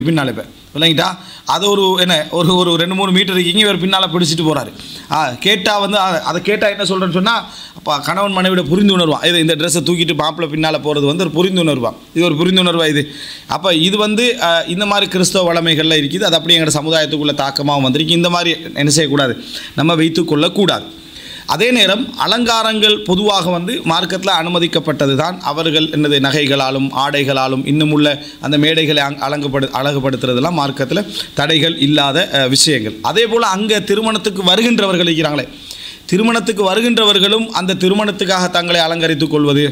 பின்னால் இப்போ விளங்கிட்டா அது ஒரு என்ன ஒரு ஒரு ரெண்டு மூணு மீட்டர் இருக்கீங்க இவர் பின்னால் பிடிச்சிட்டு போகிறாரு ஆ கேட்டால் வந்து அ- அதை கேட்டால் என்ன சொல்கிறேன்னு சொன்னால் அப்போ கணவன் மனைவியோட புரிந்துணர்வா இது இந்த ட்ரெஸ்ஸை தூக்கிட்டு மாப்பிள்ளை பின்னால் போகிறது வந்து ஒரு புரிந்துணர்வா இது ஒரு புரிந்துணர்வா இது அப்போ இது வந்து அஹ், இந்த மாதிரி கிறிஸ்தவ வளமைகளில் இருக்குது அது அப்படியே எங்களோட சமுதாயத்துக்குள்ள தாக்கமாகவும் வந்திருக்கு இந்த மாதிரி என்ன செய்யக்கூடாது நம்ம வைத்துக்கொள்ளக்கூடாது அதே நேரம் அலங்காரங்கள் பொதுவாக வந்து மார்க்கத்தில் அனுமதிக்கப்பட்டது தான் அவர்கள் என்னது நகைகளாலும் ஆடைகளாலும் இன்னும் உள்ள அந்த மேடைகளை அங் அலங்குபடு அழகுபடுத்துறதெல்லாம் மார்க்கத்தில் தடைகள் இல்லாத அஹ், விஷயங்கள் அதே போல் அங்கே திருமணத்துக்கு வருகின்றவர்கள் இருக்கிறாங்களே திருமணத்துக்கு வருகின்றவர்களும் அந்த திருமணத்துக்காக தங்களை அலங்கரித்துக் கொள்வது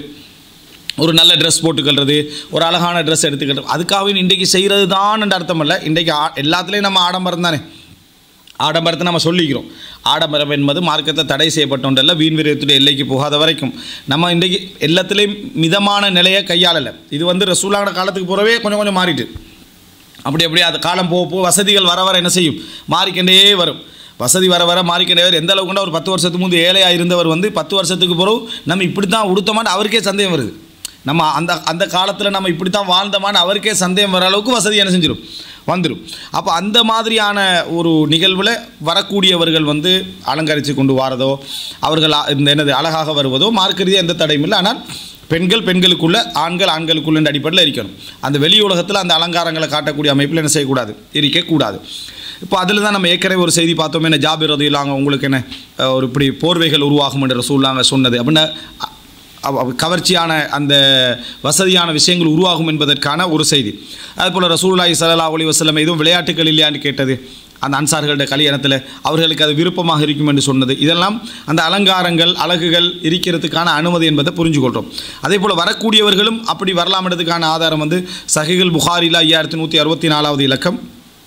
ஒரு நல்ல ட்ரெஸ் போட்டுக்கிறது ஒரு அழகான ட்ரெஸ் எடுத்துக்கிறது அதுக்காக இன்றைக்கு செய்கிறது தான் அர்த்தம் இல்லை இன்றைக்கு ஆ- எல்லாத்துலேயும் நம்ம ஆடம்பரம் தானே ஆடம்பரத்தை நம்ம சொல்லிக்கிறோம் ஆடம்பரம் என்பது மார்க்கத்தில் தடை செய்யப்பட்ட ஒன்றல்ல வீண் விரயத்துடைய எல்லைக்கு போகாத வரைக்கும் நம்ம இன்றைக்கு எல்லாத்துலேயும் மிதமான நிலையை கையாளலை இது வந்து ரசூலான காலத்துக்கு போகிறவே கொஞ்சம் கொஞ்சம் மாறிட்டு அப்படி அப்படியே அது காலம் போக போக வசதிகள் வர வர என்ன செய்யும் மாறிக்கொண்டே வரும் வசதி வர வர மாறிக்கொண்டே வரும் எந்த அளவுக்குன்னா ஒரு பத்து வருஷத்துக்கு முந்தைய ஏழையாக இருந்தவர் வந்து பத்து வருஷத்துக்கு பிறகு நம்ம இப்படி தான் உடுத்தமான்னு அவருக்கே சந்தேகம் வருது நம்ம அந்த அந்த காலத்தில் நம்ம இப்படி தான் வாழ்ந்தோமான்னு அவருக்கே சந்தேகம் வர அளவுக்கு வசதி என்ன செஞ்சிடும் வந்துடும் அப்போ அந்த மாதிரியான ஒரு நிகழ்வில் வரக்கூடியவர்கள் வந்து அலங்கரித்து கொண்டு வாரதோ அவர்கள் அ- இந்த என்னது அழகாக வருவதோ மார்க்க ரீதியாக எந்த தடையும் இல்லை ஆனால் பெண்கள் பெண்களுக்குள்ள ஆண்கள் ஆண்களுக்குள்ள அடிப்படையில் இருக்கணும் அந்த வெளி உலகத்தில் அந்த அலங்காரங்களை காட்டக்கூடிய அமைப்பில் என்ன செய்யக்கூடாது இருக்கக்கூடாது இப்போ அதில் தான் நம்ம ஏற்கனவே ஒரு செய்தி பார்த்தோமே என்ன ஜாபிர் ரதியிலாங்க உங்களுக்கு என்ன அஹ், ஒரு இப்படி போர்வைகள் உருவாகும் என்று ரசூல்லாங்க சொன்னது அப்படின்னா அ- அவ- அவ- கவர்ச்சியான அந்த வசதியான விஷயங்கள் உருவாகும் என்பதற்கான ஒரு செய்தி அதுபோல் ரசூலுல்லாஹி ஸல்லல்லாஹு அலைஹி வஸல்லம் எதுவும் விளையாட்டுகள் இல்லையான்னு கேட்டது அந்த அன்சார்களுடைய கல்யாணத்தில் அவர்களுக்கு அது விருப்பமாக இருக்கும் என்று சொன்னது இதெல்லாம் அந்த அலங்காரங்கள் அழகுகள் இருக்கிறதுக்கான அனுமதி என்பதை புரிஞ்சுக்கொள்கிறோம் அதே போல் வரக்கூடியவர்களும் அப்படி வரலாம்ன்றதுக்கான ஆதாரம் வந்து சஹிகள் புகாரில் ஐயாயிரத்தி நூற்றி அறுபத்தி நாலாவது இலக்கம்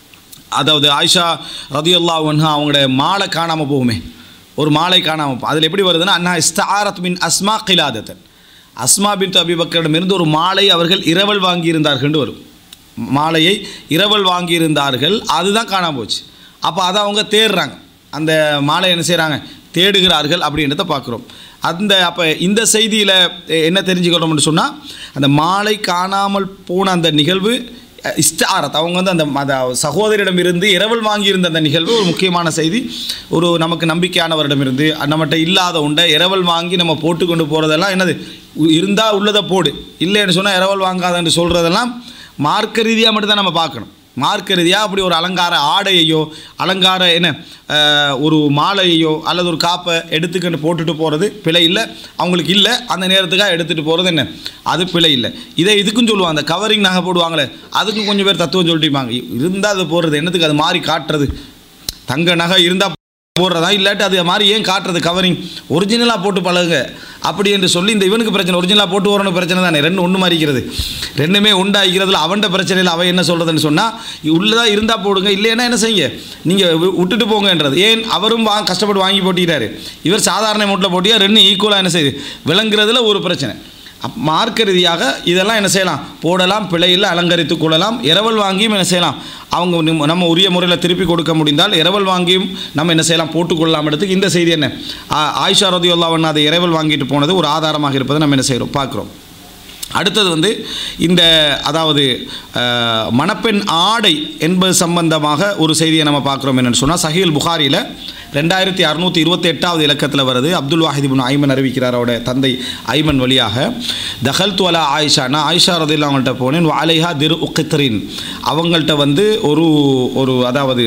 அதாவது ஆயிஷா ரதியுல்லா ஒன்ஹா அவங்களுடைய மாலை காணாமல் போகுமே ஒரு மாலை காணாமல் போ அதில் எப்படி வருதுன்னா அண்ணா இஸ்தாரத் மின் அஸ்மா கிலாதத்தன் அஸ்மா பின் அபிபக்கரிடமிருந்து ஒரு மாலை அவர்கள் இரவல் வாங்கியிருந்தார்கள் வரும் மாலையை இரவல் வாங்கியிருந்தார்கள் அதுதான் காணாம போச்சு அப்போ அதை அவங்க தேடுறாங்க அந்த மாலை என்ன செய்கிறாங்க தேடுகிறார்கள் அப்படின்றத பார்க்குறோம் அந்த அப்போ இந்த செய்தியில் என்ன தெரிஞ்சுக்கிறோம்னு சொன்னால் அந்த மாலை காணாமல் போன அந்த நிகழ்வு அஹ், இஸ்தாரத் அவங்க வந்து அந்த அந்த சகோதரியிடம் இருந்து இரவல் வாங்கியிருந்த அந்த நிகழ்வு ஒரு முக்கியமான செய்தி ஒரு நமக்கு நம்பிக்கையானவரிடமிருந்து நம்மகிட்ட இல்லாத உண்டை இரவல் வாங்கி நம்ம போட்டு கொண்டு போகிறதெல்லாம் என்னது இருந்தால் உள்ளதை போடு இல்லைன்னு சொன்னால் இரவல் வாங்காதன்னு சொல்கிறதெல்லாம் மார்க்க ரீதியாக மட்டும் தான் நம்ம பார்க்கணும் மார்க்க ரீதியாக அப்படி ஒரு அலங்கார ஆடையையோ அலங்கார என்ன அஹ், ஒரு மாலையையோ அல்லது ஒரு காப்பை எடுத்துக்கிட்டு போட்டுட்டு போகிறது பிழை இல்லை அவங்களுக்கு இல்லை அந்த நேரத்துக்காக எடுத்துகிட்டு போகிறது என்ன அது பிழை இல்லை இதை இதுக்கும் சொல்லுவாங்க அந்த கவரிங் நகை போடுவாங்களே அதுக்கும் கொஞ்சம் பேர் தத்துவம் சொல்லிட்டுப்பாங்க இருந்தால் அது போடுறது என்னத்துக்கு அது மாதிரி காட்டுறது தங்க நகை இருந்தால் போடுறதா இல்லாட்டி அது மாதிரி ஏன் காட்டுறது கவரிங் ஒரிஜினலாக போட்டு பழகுங்க அப்படி என்று சொல்லி இந்த இவனுக்கு பிரச்சனை ஒரிஜினலாக போட்டு வரணும் பிரச்சனை தானே ரெண்டு ஒன்று மாறிக்கிறது ரெண்டுமே உண்டாகிறதுல அவன்கிட்ட பிரச்சனையில் அவன் என்ன சொல்கிறதுன்னு சொன்னால் உள்ளதாக இருந்தால் போடுங்க இல்லைன்னா என்ன செய்யுங்க நீங்கள் விட்டுட்டு போங்கன்றது ஏன் அவரும் வா கஷ்டப்பட்டு வாங்கி போட்டிக்கிறாரு இவர் சாதாரண மூட்டில் போட்டியா ரெண்டும் ஈக்குவலாக என்ன செய்யுது விளங்குறதுல ஒரு பிரச்சனை அப் மார்க்க ரீதியாக இதெல்லாம் என்ன செய்யலாம் போடலாம் பிழையில் அலங்கரித்து கொள்ளலாம் இரவல் வாங்கியும் என்ன செய்யலாம் அவங்க நம்ம- நம்ம உரிய முறையில் திருப்பி கொடுக்க முடிந்தால் இரவல் வாங்கியும் நம்ம என்ன செய்யலாம் போட்டுக்கொள்ளலாம் இடத்துக்கு இந்த செய்தி என்ன ஆ- ஆயிஷா ரதியுல்லாவன் அதை இரவல் வாங்கிட்டு போனது ஒரு ஆதாரமாக இருப்பதை நம்ம என்ன செய்கிறோம் பார்க்குறோம் அடுத்தது வந்து இந்த அதாவது அஹ், மணப்பெண் ஆடை என்பது சம்பந்தமாக ஒரு செய்தியை நம்ம பார்க்குறோம் என்னென்னு சொன்னால் சஹீல் புகாரியில் ரெண்டாயிரத்தி அறுநூற்றி இருபத்தி எட்டாவது இலக்கத்தில் வருது அப்துல் வாஹித் இப்னு ஐமன் அறிவிக்கிறார் அவருடைய தந்தை ஐமன் வழியாக தஹல் துவலா ஆயிஷா நான் ஆயிஷா ரதில் அவங்கள்ட்ட போனேன் வாலைஹா திரு உக்கித்ரின் அவங்கள்ட்ட வந்து ஒரு ஒரு அதாவது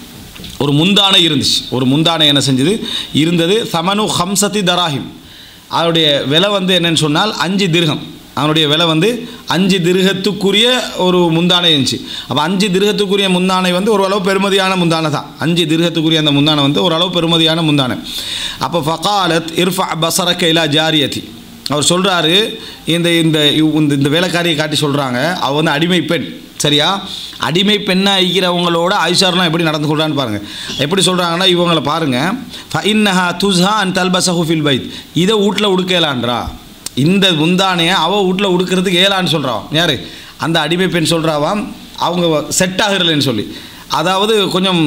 ஒரு முந்தானை இருந்துச்சு ஒரு முந்தானை என்ன செஞ்சது இருந்தது சமனு ஹம்சதி தராஹிம் அதனுடைய விலை வந்து என்னன்னு சொன்னால் அஞ்சு திருகம் அவனுடைய விலை வந்து அஞ்சு திருகத்துக்குரிய ஒரு முந்தானை இருந்துச்சு அப்போ அஞ்சு திருகத்துக்குரிய முந்தானை வந்து ஓரளவு பெருமதியான முந்தானை தான் அஞ்சு திருகத்துக்குரிய அந்த முந்தானை வந்து ஓரளவு பெருமதியான முந்தானை அப்போ ஃபகாலத் இர்ஃபா பசரக்க இலா ஜாரியதி அவர் சொல்கிறாரு இந்த இந்த இவ்- இந்த இந்த வேலைக்காரியை காட்டி சொல்கிறாங்க அவள் வந்து அடிமை பெண் சரியா அடிமை பெண்ணாக இருக்கிறவங்களோட ஐஷார்லாம் எப்படி நடந்து கொள்றான்னு பாருங்கள் எப்படி சொல்கிறாங்கன்னா இவங்களை பாருங்கள் ஃபஇன்னஹா துஸ்ஹா அன் தல்பசஹு ஃபில் பைத் இதை வீட்டில் உடுக்கலான்றா இந்த முந்தானையை அவள் வீட்டில் உடுக்கிறதுக்கு ஏலான்னு சொல்கிறான் யார் அந்த அடிமை பெண் சொல்கிறாவாம் அவங்க செட் ஆகிறலன்னு சொல்லி அதாவது கொஞ்சம்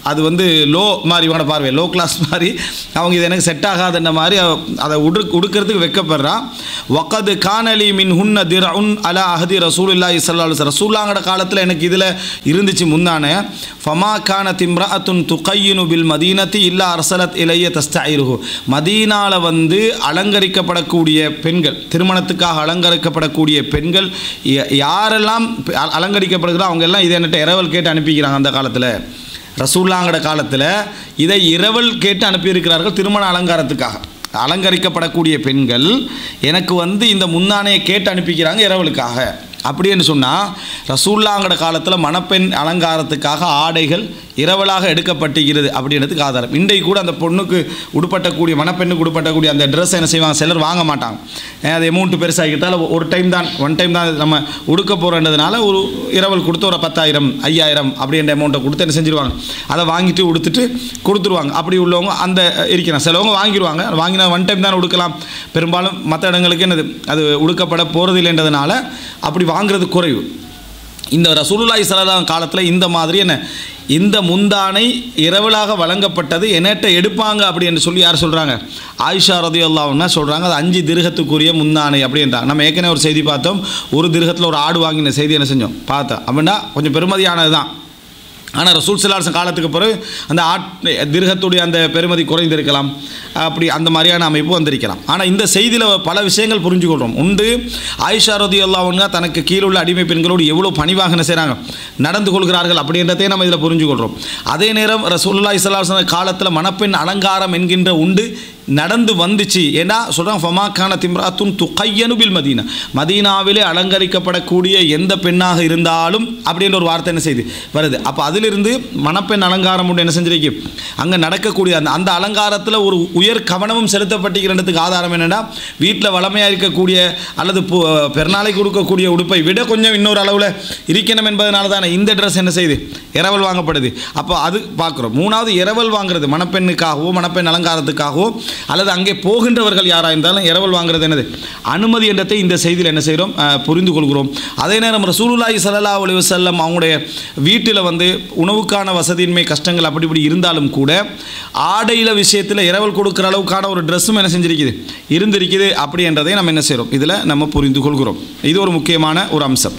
அது வந்து லோ மாதிரி இவனோட பார்வை லோ கிளாஸ் மாதிரி அவங்க இது எனக்கு செட் ஆகாதுன்ற மாதிரி அவ- அதை உடு உடுக்கிறதுக்கு வெக்கப்படுறான் வக்கது கானலி மின் ஹுன்ன திர உன் அலா அஹதி ரசூல் இல்லா இசல்லா ரசூல்லாங்கட காலத்தில் எனக்கு இதில் இருந்துச்சு முந்தானே ஃபமா கான திம்ரா அத்துன் துகையினு பில் மதீனத்தி இல்லா அரசலத் இலைய தஸ்தாயிருஹு மதீனால வந்து அலங்கரிக்கப்படக்கூடிய பெண்கள் திருமணத்துக்காக அலங்கரிக்கப்படக்கூடிய பெண்கள் ய- யாரெல்லாம் அ- அலங்கரிக்கப்படுகிறோ அவங்க எல்லாம் இதை என்கிட்ட இரவல் கேட்டு அனுப்பிக்கிறாங்க அந்த காலத்தில் ரசூல்லாங்கட காலத்தில் இதை இரவல் கேட்டு அனுப்பியிருக்கிறார்கள் திருமண அலங்காரத்துக்காக அலங்கரிக்கப்படக்கூடிய பெண்கள் எனக்கு வந்து இந்த முந்தானையை கேட்டு அனுப்பிக்கிறாங்க இரவலுக்காக அப்படின்னு சொன்னால் ரசூல்லாங்கட காலத்தில் மணப்பெண் அலங்காரத்துக்காக ஆடைகள் இரவலாக எடுக்கப்பட்டுகிறது அப்படின்றதுக்கு ஆதாரம் இன்றைக்கு கூட அந்த பொண்ணுக்கு உடுப்பட்டக்கூடிய மணப்பெண்ணுக்கு உடுப்பட்டக்கூடிய அந்த ட்ரெஸ் என்ன செய்வாங்க சிலர் வாங்க மாட்டாங்க ஏன் அது அமௌண்ட்டு பெருசாகிட்டால ஒரு டைம் தான் ஒன் டைம் தான் நம்ம உடுக்க போகிறன்றதுனால ஒரு இரவல் கொடுத்து ஒரு பத்தாயிரம் ஐயாயிரம் அப்படின்ற அமௌண்ட்டை கொடுத்து என்ன செஞ்சிருவாங்க அதை வாங்கிட்டு உடுத்துட்டு கொடுத்துருவாங்க அப்படி உள்ளவங்க அந்த இருக்கிறாங்க சிலவங்க வாங்கிடுவாங்க வாங்கினா ஒன் டைம் தான் உடுக்கலாம் பெரும்பாலும் மற்ற இடங்களுக்கு என்னது அது உடுக்கப்பட போகிறதில்லைன்றதுனால அப்படி வாங்குறது குறைவு இந்த ரசூலுல்லாஹி ஸல்லல்லாஹு காலத்தில் இந்த மாதிரி என்ன இந்த முந்தானை இரவலாக வழங்கப்பட்டது என்னட்ட எடுப்பாங்க அப்படி என்று சொல்லி யார் சொல்கிறாங்க ஆயிஷா ரதியுல்லாவுன்னா சொல்கிறாங்க அது அஞ்சு திருகத்துக்குரிய முந்தானை அப்படின்றாங்க நம்ம ஏற்கனவே ஒரு செய்தி பார்த்தோம் ஒரு திருகத்தில் ஒரு ஆடு வாங்கின செய்தி என்ன செஞ்சோம் பார்த்தோம் அப்படின்னா கொஞ்சம் பெருமதியானது தான் ஆனால் ரசூல் சலாசன் காலத்துக்கு பிறகு அந்த ஆட் திருகத்துடைய அந்த பெருமதி குறைந்திருக்கலாம் அப்படி அந்த மாதிரியான அமைப்பு வந்திருக்கலாம் ஆனால் இந்த செய்தியில் பல விஷயங்கள் புரிஞ்சுக்கொள்கிறோம் உண்டு ஆயிஷா ரதி அல்லாவுங்க தனக்கு கீழே உள்ள அடிமை பெண்களோடு எவ்வளோ பணிவாக என்ன செய்கிறாங்க நடந்து கொள்கிறார்கள் அப்படின்றதையும் நம்ம இதில் புரிஞ்சுக்கொள்கிறோம் அதே நேரம் ரசூல்லா இஸ்லாசன காலத்தில் மணப்பெண் அலங்காரம் என்கின்ற உண்டு நடந்து வந்துச்சு ஏன்னா சொல்கிறாங்க ஃபமாக்கான திம்ராத்துன் துகையனு பில் மதீனா மதீனாவிலே அலங்கரிக்கப்படக்கூடிய எந்த பெண்ணாக இருந்தாலும் அப்படின்ற ஒரு வார்த்தை என்ன செய்யுது வருது அப்போ அதிலிருந்து மணப்பெண் அலங்காரம் உண்டு என்ன செஞ்சிருக்கு அங்கே நடக்கக்கூடிய அந்த அந்த அலங்காரத்தில் ஒரு உயர் கவனமும் செலுத்தப்பட்டிருக்கிறதுக்கு ஆதாரம் என்னென்னா வீட்டில் வளமையாக இருக்கக்கூடிய அல்லது பு- பெருநாளைக்கு கொடுக்கக்கூடிய உடுப்பை விட கொஞ்சம் இன்னொரு அளவில் இருக்கணும் என்பதனால தானே இந்த ட்ரெஸ் என்ன செய்யுது இரவல் வாங்கப்படுது அப்போ அது பார்க்குறோம் மூணாவது இரவல் வாங்குறது மணப்பெண்ணுக்காகவோ மணப்பெண் அலங்காரத்துக்காகவோ அல்லது அங்கே போகின்றவர்கள் யாராக இருந்தாலும் இரவல் வாங்குறது என்னது அனுமதி என்றதை இந்த செய்தியில் என்ன செய்கிறோம் அஹ், புரிந்து கொள்கிறோம் அதே நேரம் ரசூலுல்லாஹி ஸல்லல்லாஹு அலைஹி வஸல்லம் அவங்களுடைய வீட்டில் வந்து உணவுக்கான வசதியின்மை கஷ்டங்கள் அப்படி இப்படி இருந்தாலும் கூட ஆடையில் விஷயத்தில் இரவல் கொடுக்குற அளவுக்கான ஒரு ட்ரெஸ்ஸும் என்ன செஞ்சிருக்குது இருந்திருக்குது அப்படி என்றதை நம்ம என்ன செய்கிறோம் இதில் நம்ம புரிந்து கொள்கிறோம் இது ஒரு முக்கியமான ஒரு அம்சம்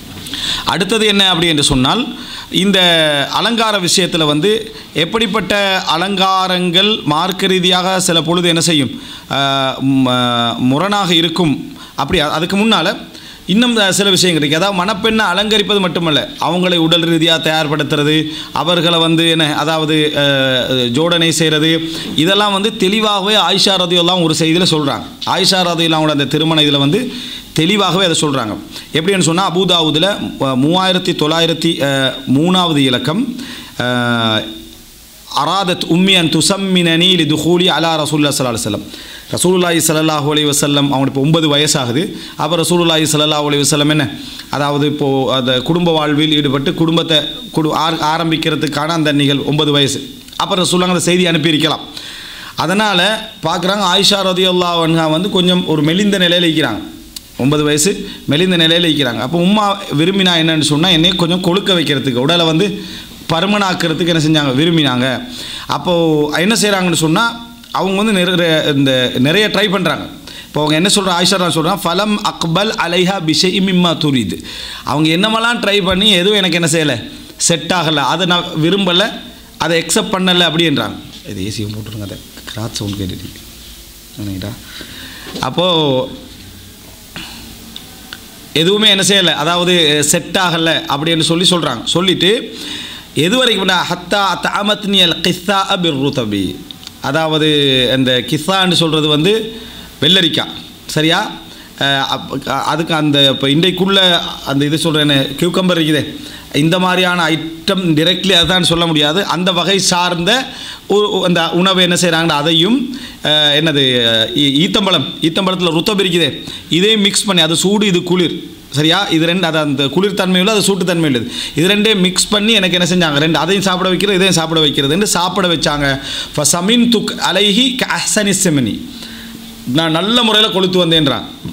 அடுத்தது என்ன அப்படி என்று சொன்னால் இந்த அலங்கார விஷயத்தில் வந்து எப்படிப்பட்ட அலங்காரங்கள் மார்க்க ரீதியாக சில பொழுது என்ன செய்யும் ஆஹ் ம- முரணாக இருக்கும் அப்படி அ- அதுக்கு முன்னால் இன்னும் சில விஷயங்கள் இருக்குது அதாவது மணப்பெண்ணை அலங்கரிப்பது மட்டுமல்ல அவங்களை உடல் ரீதியாக தயார்படுத்துறது அவர்களை வந்து என்ன அதாவது அஹ், ஜோடனை செய்கிறது இதெல்லாம் வந்து தெளிவாகவே ஆயிஷா ரதியெல்லாம் ஒரு செய்தியில் சொல்கிறாங்க ஆயிஷா ரதியெல்லாம் அந்த திருமண இதில் வந்து தெளிவாகவே அதை சொல்கிறாங்க எப்படின்னு சொன்னால் அபுதாவுதில் மூவாயிரத்தி தொள்ளாயிரத்தி அஹ், மூணாவது இலக்கம் அஹ், அராதத் உம்மி அன் துசம்மினி லி துஹூலி அலா ரசூல்லா சல்லா அலுவலம் ரசூலுல்லாஹி ஸல்லல்லாஹு அலைஹி வஸல்லம் அவனுக்கு இப்போ ஒன்பது வயசாகுது அப்போ ரசூலுல்லாஹி ஸல்லல்லாஹு அலைஹி வஸல்லம் என்ன அதாவது இப்போது அந்த குடும்ப வாழ்வில் ஈடுபட்டு குடும்பத்தை குடு ஆர் ஆரம்பிக்கிறதுக்கான அந்த நிகழ் ஒன்பது வயசு அப்போ ரசூலுல்லாஹ் அந்த செய்தி அனுப்பியிருக்கலாம் அதனால் பார்க்குறாங்க ஆயிஷா ரதியுல்லா அன்ஹா வந்து கொஞ்சம் ஒரு மெலிந்த நிலையில் இருக்கிறாங்க ஒன்பது வயசு மெலிந்த நிலையில் இருக்கிறாங்க அப்போ உம்மா விரும்பினா என்னன்னு சொன்னால் என்னை கொஞ்சம் கொழுக்க வைக்கிறதுக்கு உடலை வந்து பருமனாக்கிறதுக்கு என்ன செஞ்சாங்க விரும்பினாங்க அப்போது என்ன செய்கிறாங்கன்னு சொன்னால் அவங்க வந்து நிறைய இந்த நிறைய ட்ரை பண்ணுறாங்க இப்போ அவங்க என்ன சொல்கிற ஆயிஷா சொல்கிறாங்க ஃபலம் அக்பல் அலைஹா பிஷை இம்மா துரிது அவங்க என்னமெல்லாம் ட்ரை பண்ணி எதுவும் எனக்கு என்ன செய்யலை செட் ஆகலை அதை நான் விரும்பலை அதை எக்ஸப்ட் பண்ணலை அப்படின்றாங்க இது ஏசியும் போட்டுருங்க அதை கிராத் சவுண்ட் கேட்டுட்டு நினைக்கிட்டா அப்போது எதுவுமே என்ன செய்யலை அதாவது செட் ஆகலை அப்படின்னு சொல்லி சொல்கிறாங்க சொல்லிட்டு எது வரைக்கும் ஹத்தா தாமத்னியல் கிஸ்ஸா அபிர் ருதபி அதாவது அந்த கிஸ்ஸான்னு சொல்கிறது வந்து வெள்ளரிக்காய் சரியா அஹ் அப்ப- அதுக்கு அந்த இப்போ இன்றைக்குள்ள அந்த இது சொல்கிறேன்னு கியூக்கம்பர் இருக்குதே இந்த மாதிரியான ஐட்டம் டிரெக்ட்லி அதுதான் சொல்ல முடியாது அந்த வகை சார்ந்த ஒரு அந்த உணவை என்ன செய்கிறாங்கன்னா அதையும் அஹ், என்னது ஈ- ஈத்தம்பழம் ஈத்தம்பழத்தில் ருத்தம் இருக்குதே இதையும் மிக்ஸ் பண்ணி அது சூடு இது குளிர் சரியா இது ரெண்டு அது அந்த குளிர்தன்மை உள்ளது அது சூட்டுத்தன்மை உள்ளது இது ரெண்டே மிக்ஸ் பண்ணி எனக்கு என்ன செஞ்சாங்க ரெண்டு அதையும் சாப்பிட வைக்கிறது இதையும் சாப்பிட வைக்கிறதுன்னு சாப்பிட வச்சாங்க ஃபசமின் துக் அலைஹி க அஹ்சனி செமினி நான் நல்ல முறையில் கொளுத்து வந்தேன்றான்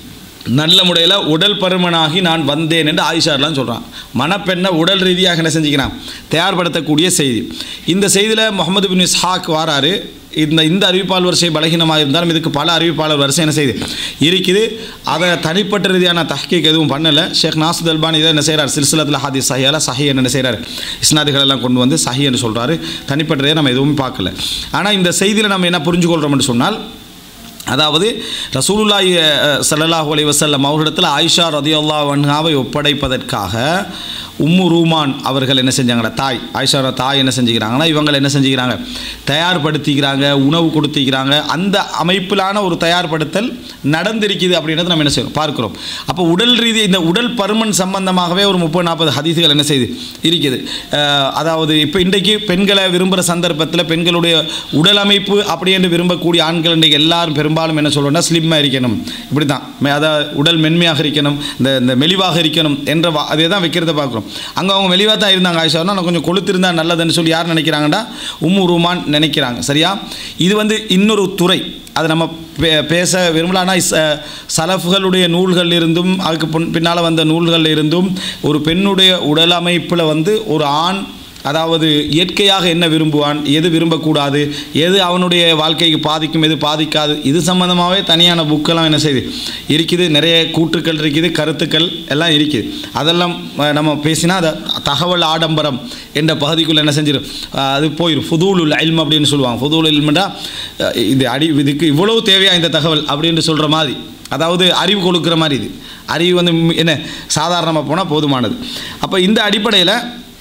நல்ல முறையில் உடல் பருமனாகி நான் வந்தேன் என்று ஆயிஷார்லாம் சொல்கிறான் மணப்பெண்ணை உடல் ரீதியாக என்ன செஞ்சுக்கிறான் தயார்படுத்தக்கூடிய செய்தி இந்த செய்தியில் முகமது பின் இஸ்ஹாக் வாராரு இந்த இந்த அறிவிப்பாளர் வரிசை பலகீனமாக இருந்தாலும் இதுக்கு பல அறிவிப்பாளர் வரிசை என்ன செய்யுது இருக்குது அதை தனிப்பட்ட ரீதியான தஹ்கீக் எதுவும் பண்ணலை ஷேக் நாசுத் அல்பானி இதை என்ன செய்கிறார் சில்சிலத்தில் ஹாதி சஹியால சஹி என்ன செய்கிறார் இஸ்னாதுகள் எல்லாம் கொண்டு வந்து சஹி என்று சொல்கிறாரு தனிப்பட்ட ரீதியாக நம்ம எதுவும் பார்க்கல ஆனால் இந்த செய்தியில் நம்ம என்ன புரிஞ்சுக்கொள்கிறோம்னு சொன்னால் அதாவது ரசூலுல்லாஹி அஹ், ஸல்லல்லாஹு அலைஹி வஸல்லம் அவர்களிடத்தில் ஆயிஷா ரதியுல்லாஹு அன்ஹாவை ஒப்படைப்பதற்காக உம்மு ரூமான் அவர்கள் என்ன செஞ்சாங்கடா தாய் ஆயிஷாவோட தாய் என்ன செஞ்சுக்கிறாங்கன்னா இவங்க என்ன செஞ்சுக்கிறாங்க தயார்படுத்திக்கிறாங்க உணவு கொடுத்திக்கிறாங்க அந்த அமைப்பிலான ஒரு தயார்படுத்தல் நடந்திருக்குது அப்படின்றத நம்ம என்ன செய்யணும் பார்க்கிறோம் அப்போ உடல் ரீதி இந்த உடல் பருமன் சம்பந்தமாகவே ஒரு முப்பது நாற்பது ஹதீசுகள் என்ன செய்யுது இருக்குது அஹ், அதாவது இப்போ இன்றைக்கு பெண்களை விரும்புகிற சந்தர்ப்பத்தில் பெண்களுடைய உடல் அமைப்பு அப்படி என்று விரும்பக்கூடிய ஆண்கள் இன்றைக்கு எல்லாரும் பெரும்பாலும் என்ன சொல்கிறோம்னா ஸ்லிம்மாக இருக்கணும் இப்படி தான் அதாவது உடல் மென்மையாக இருக்கணும் இந்த இந்த மெலிவாக இருக்கணும் என்ற வா- அதே தான் வைக்கிறத பார்க்குறோம் அங்கே அவங்க மெலிவாக தான் இருந்தாங்க ஆயிஷானா நான் கொஞ்சம் கொளுத்திருந்தா நல்லதுன்னு சொல்லி யார் நினைக்கிறாங்கடா உம்மு ரூமான் நினைக்கிறாங்க சரியா இது வந்து இன்னொரு துறை அது நம்ம பே பேச விரும்பலான்னா சலஃப்களுடைய நூல்கள் இருந்தும் அதுக்கு பின் பின்னால் வந்த நூல்கள் இருந்தும் ஒரு பெண்ணுடைய உடல் அமைப்பில் வந்து ஒரு ஆண் அதாவது இயற்கையாக என்ன விரும்புவான் எது விரும்பக்கூடாது எது அவனுடைய வாழ்க்கைக்கு பாதிக்கும் எது பாதிக்காது இது சம்மந்தமாகவே தனியான புக்கெல்லாம் என்ன செய்யுது இருக்குது நிறைய கூற்றுக்கள் இருக்குது கருத்துக்கள் எல்லாம் இருக்குது அதெல்லாம் அஹ், நம்ம பேசினா அதை தகவல் ஆடம்பரம் என்ற பகுதிக்குள்ளே என்ன செஞ்சிடும் அஹ், அது போயிடும் ஃபுதூலுல் இல்ம் அப்படின்னு சொல்லுவாங்க ஃபுதூல் இல்முண்டா அஹ், இது அடி இதுக்கு இவ்வளவு தேவையா இந்த தகவல் அப்படின்னு சொல்கிற மாதிரி அதாவது அறிவு கொடுக்குற மாதிரி இது அறிவு வந்து ம், என்ன சாதாரணமாக போனால் போதுமானது அப்போ இந்த அடிப்படையில்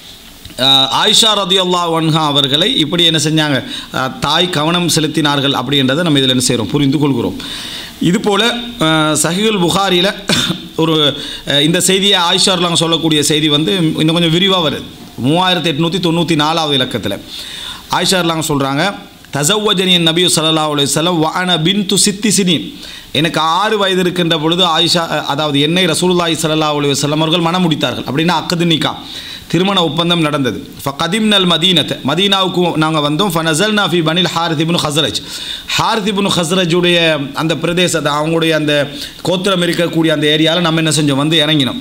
ஆஹ் ஆயிஷா ரதியுல்லாஹ் வன்ஹா அவர்களை இப்படி என்ன செஞ்சாங்க ஆஹ் தாய் கவனம் செலுத்தினார்கள் அப்படின்றத நம்ம இதில் என்ன செய்கிறோம் புரிந்து கொள்கிறோம் இதுபோல் சஹிகுல் புகாரியில் ஒரு ஆஹ் இந்த செய்தியை ஆயிஷார்லாம் சொல்லக்கூடிய செய்தி வந்து இன்னும் கொஞ்சம் விரிவாக வருது மூவாயிரத்தி எட்நூற்றி தொண்ணூற்றி நாலாவது இலக்கத்தில் ஆயிஷார்லாம் சொல்கிறாங்க தசவ்வஜனியன் நபி ஸல்லல்லாஹு அலைஹி வஸல்லம் வான பின்து சித்தி சினின் எனக்கு ஆறு வயது இருக்கின்ற பொழுது ஆயிஷா அதாவது என்னை ரசூலுல்லாஹி ஸல்லல்லாஹு அலைஹி வஸல்லம் அவர்கள் மனம் முடித்தார்கள் அப்படின்னா அக்கது நிக்கா திருமண ஒப்பந்தம் நடந்தது ஃப கதிம்னல் மதீனத்தை மதீனாவுக்கு நாங்கள் வந்தோம் ஃப நசல் நாஃபி பனில் ஹாரித் இப்னு ஹஸ்ரஜ் ஹாரித் இப்னு ஹஸ்ரஜுடைய அந்த பிரதேசத்தை அவங்களுடைய அந்த கோத்திரம் இருக்கக்கூடிய அந்த ஏரியாவில் நம்ம என்ன செஞ்சோம் வந்து இறங்கினோம்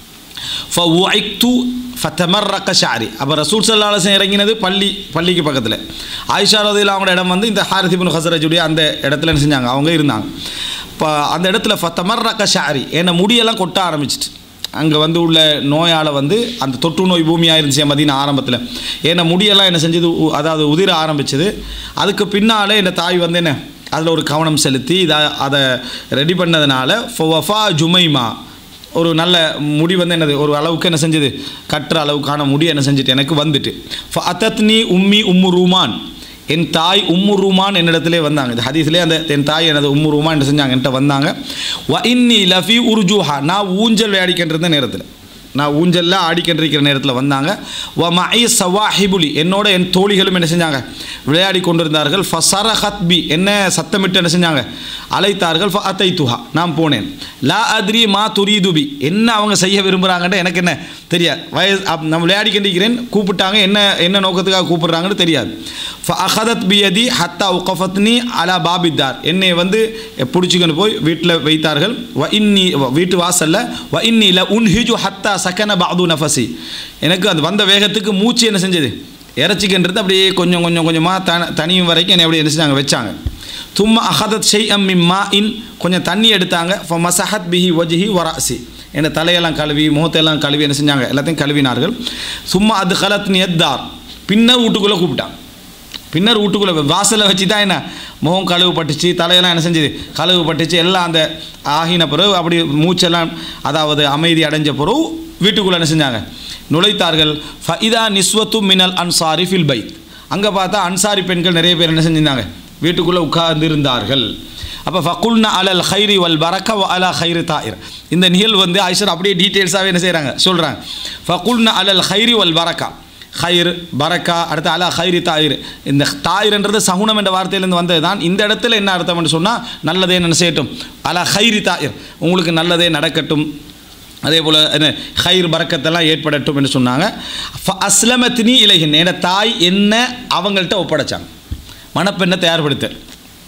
ஃபைக்து ஃபத்தமர்ரக்க ஷாரி அப்போ ரசூல் சல்லாஹன் இறங்கினது பள்ளி பள்ளிக்கு பக்கத்தில் ஆயிஷா ரதில் அவங்களோட இடம் வந்து இந்த ஹாரிதிபின் ஹசரஜுடைய அந்த இடத்துல என்ன செஞ்சாங்க அவங்க இருந்தாங்க இப்போ அந்த இடத்துல ஃபத்தமர்ரக்க ஷாரி என்னை முடியெல்லாம் கொட்ட ஆரம்பிச்சிட்டு அங்கே வந்து உள்ள நோயால் வந்து அந்த தொற்று நோய் பூமியாக இருந்துச்சு மதின ஆரம்பத்தில் ஏன்னா முடியெல்லாம் என்ன செஞ்சது உ- அதாவது உதிர ஆரம்பிச்சது அதுக்கு பின்னாலே என் தாய் வந்து என்ன அதில் ஒரு கவனம் செலுத்தி இதை அதை ரெடி பண்ணதுனால ஃபொவஃபா ஜுமைமா ஒரு நல்ல முடி வந்து என்னது ஒரு அளவுக்கு என்ன செஞ்சது கட்டுற அளவுக்கான முடி என்ன செஞ்சுட்டு எனக்கு வந்துட்டு அத்தத்னி உம்மி உம்மு ரூமான் என் தாய் உம்மு ரூமான் என்னிடத்திலே வந்தாங்க இது ஹதீஸ்லேயே அந்த என் தாய் எனது உம்மு ரூமான் என்ன செஞ்சாங்க என்கிட்ட வந்தாங்க வ இன்னி லஃபி உருஜூஹா நான் ஊஞ்சல் விளையாடிக்கின்ற நேரத்தில் நான் ஊஞ்சலில் ஆடிக்கொண்டிருக்கிற நேரத்தில் வந்தாங்க வ மஐ சவாஹிபுலி என்னோட என் தோழிகளும் என்ன செஞ்சாங்க விளையாடி கொண்டிருந்தார்கள் ஃபசர ஹத்பி என்ன சத்தமிட்டு என்ன செஞ்சாங்க அழைத்தார்கள் ஃப அத்தை துஹா நான் போனேன் லா அத்ரி மா துரீதுபி என்ன அவங்க செய்ய விரும்புகிறாங்கன்ட்டு எனக்கு என்ன தெரியாது வயசு அப் நான் விளையாடி கொண்டிருக்கிறேன் கூப்பிட்டாங்க என்ன என்ன நோக்கத்துக்காக கூப்பிடுறாங்கன்னு தெரியாது ஃப அஹதத் பியதி ஹத்தா உகஃபத்னி அலா பாபித்தார் என்னை வந்து பிடிச்சிக்கொண்டு போய் வீட்டில் வைத்தார்கள் வ இன்னி வ- வீட்டு வாசல்ல வ இன்னி ல உன்ஹிஜு ஹத்தா சக்கன பாது நஃபசி எனக்கு அது வந்த வேகத்துக்கு மூச்சு என்ன செஞ்சது இறச்சிக்கின்றது அப்படியே கொஞ்சம் கொஞ்சம் கொஞ்சமாக தன தனியும் வரைக்கும் என்னை அப்படியே என்ன செஞ்சாங்க வச்சாங்க தும்மா அஹதத் ஷெய் அம் மிம்மா இன் கொஞ்சம் தண்ணி எடுத்தாங்க ஃப மசஹத் பிஹி வஜ்ஹி வராசி என்னை தலையெல்லாம் கழுவி முகத்தையெல்லாம் கழுவி என்ன செஞ்சாங்க எல்லாத்தையும் கழுவினார்கள் சும்மா அது கலத் நியத்தார் பின்னர் வீட்டுக்குள்ளே கூப்பிட்டான் பின்னர் வீட்டுக்குள்ளே வாசலை வச்சு தான் என்ன முகம் கழுவு பட்டுச்சு தலையெல்லாம் என்ன செஞ்சது கழுவு பட்டுச்சு எல்லாம் அந்த ஆகின பிறகு அப்படி மூச்செல்லாம் அதாவது அமைதி அடைஞ்ச பிறகு வீட்டுக்குள்ளே என்ன செஞ்சாங்க நுழைத்தார்கள் ஃபஇதா நிஸ்வத்து மினல் அன்சாரி ஃபில் பைத் அங்கே பார்த்தா அன்சாரி பெண்கள் நிறைய பேர் என்ன செஞ்சிருந்தாங்க வீட்டுக்குள்ளே உட்கார்ந்திருந்தார்கள் அப்போ ஃபகுல்னா அலல் ஹைரி வல் பரக்க வ அலா ஹைரி தாயிர் இந்த நிகழ்வு வந்து ஐஷர் அப்படியே டீட்டெயில்ஸாகவே என்ன செய்கிறாங்க சொல்கிறாங்க ஃபகுல்னா அலல் ஹைரி வல் பரக்கா ஹைர் பரக்கா அடுத்து அலா ஹைரி தாயிர் இந்த தாயிர்ன்றது சகுனம் என்ற வார்த்தையிலேருந்து வந்தது தான் இந்த இடத்துல என்ன அர்த்தம்னு சொன்னால் நல்லதே என்ன செய்யட்டும் அலா ஹைரி தாயிர் உங்களுக்கு நல்லதே நடக்கட்டும் அதே போல் என்ன ஹைர் பரக்கத்தெல்லாம் ஏற்படட்டும் என்று சொன்னாங்க ஃப அஸ்லமத்தினி இலகின் என் தாய் என்ன அவங்கள்ட்ட ஒப்படைச்சாங்க மணப்பெண்ணை தயார்படுத்தல்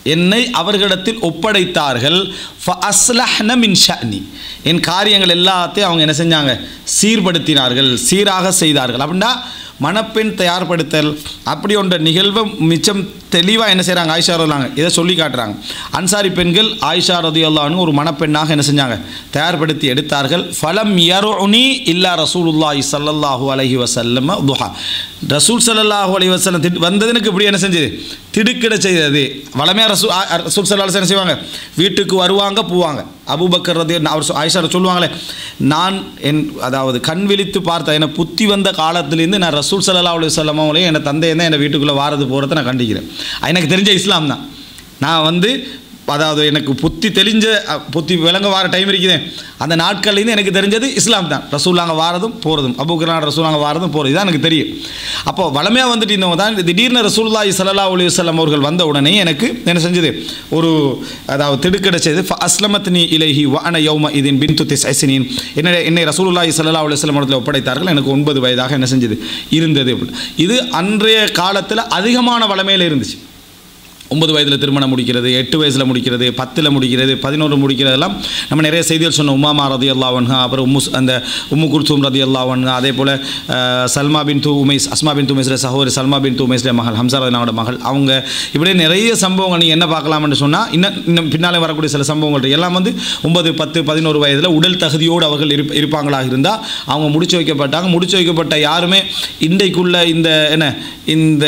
என்னை அவர்களிடத்தில் ஒப்படைத்தார்கள் ஃபஅஸ்லஹ்ன மின் ஷஅனி என் காரியங்கள் எல்லாத்தையும் அவங்க என்ன செஞ்சாங்க சீர்படுத்தினார்கள் சீராக செய்தார்கள் அப்படின்னா மணப்பெண் தயார்படுத்தல் அப்படி ஒன்ற நிகழ்வை மிச்சம் தெளிவாக என்ன செய்கிறாங்க ஆயிஷா ரதிலாங்க இதை சொல்லி காட்டுறாங்க அன்சாரி பெண்கள் ஆயிஷா ரதியுல்லான்னு ஒரு மணப்பெண்ணாக என்ன செஞ்சாங்க தயார்படுத்தி எடுத்தார்கள் ஃபலம் யருனி இல்லா ரசூலுல்லாஹி ஸல்லல்லாஹு அலைஹி வஸல்லம் துஹா ரசூல் ஸல்லல்லாஹு அலைஹி வஸல்லம் திடு வந்ததுனுக்கு இப்படி என்ன செஞ்சது திடுக்கிட செய்தது வளமையாக ரசூ ஆ- ஆ- ரசூல் ஸல்லல்லாஹு அலைஹி என்ன செய்வாங்க வீட்டுக்கு வருவாங்க போவாங்க அபூபக்கர் ரதி அவர் சொ- ஆயிஷா சொல்லுவாங்களே நான் என் அதாவது கண் விழித்து பார்த்த என்னை புத்தி வந்த காலத்துலேருந்து நான் ரசூல் ஸல்லல்லாஹு அலைஹி வஸல்லம் அவங்களையும் என் தந்தையை தான் என்னை வீட்டுக்குள்ளே வாரது போகிறத நான் கண்டிக்கிறேன் எனக்கு தெரிஞ்ச இஸ்லாம் தான் நான் வந்து அதாவது எனக்கு புத்தி தெளிஞ்ச அ, புத்தி விளங்க வார டைம் இருக்குது அந்த நாட்கள்லேருந்து எனக்கு தெரிஞ்சது இஸ்லாம் தான் ரசூலாங்க வாரதும் போகிறதும் அபுக்கரான் ரசூலாங்க வாரதும் போகிறது தான் எனக்கு தெரியும் அப்போ வளமையாக வந்துட்டு இருந்தவங்க தான் திடீர்னு ரசூலுல்லாஹி ஸல்லல்லாஹு அலைஹி வஸல்லம் அவர்கள் வந்த உடனே எனக்கு என்ன செஞ்சது ஒரு அதாவது திடுக்கிட செய்து அஸ்லமத்னி இலைஹி வான யௌம இதின் பின் துத்தி சைசினின் என்னை என்னை ரசூலுல்லாஹி ஸல்லல்லாஹு அலைஹி வஸல்லம் இடத்துல ஒப்படைத்தார்கள் எனக்கு ஒன்பது வயதாக என்ன செஞ்சது இருந்தது இது அன்றைய காலத்தில் அதிகமான வளமையில் இருந்துச்சு ஒன்பது வயதில் திருமணம் முடிக்கிறது எட்டு வயசில் முடிக்கிறது பத்தில் முடிக்கிறது பதினோரு முடிக்கிறதெல்லாம் நம்ம நிறைய செய்திகள் சொன்னோம் உமாமா ரதி அல்லாவன்ஹா அப்புறம் உம்மு அந்த உம்மு குர்தூம் ரதி அல்லாவன்ஹா அதே போல் அஹ், சல்மா பின் தூ உமைஸ் அஸ்மா பின் தூமேஸ்ல சகோதரி சல்மா பின் தூமேஸ்ல மகள் ஹம்சா ரதினாவோட மகள் அவங்க இப்படியே நிறைய சம்பவங்கள் நீங்கள் என்ன பார்க்கலாம்னு சொன்னால் இன்னும் இன்னும் பின்னாலே வரக்கூடிய சில சம்பவங்கள் இருக்கு. எல்லாம் வந்து ஒன்பது பத்து பதினோரு வயதில் உடல் தகுதியோடு அவர்கள் இருப்ப இருப்பாங்களாக இருந்தால் அவங்க முடிச்சு வைக்கப்பட்டாங்க முடிச்சு வைக்கப்பட்ட யாருமே இன்றைக்குள்ள இந்த என்ன இந்த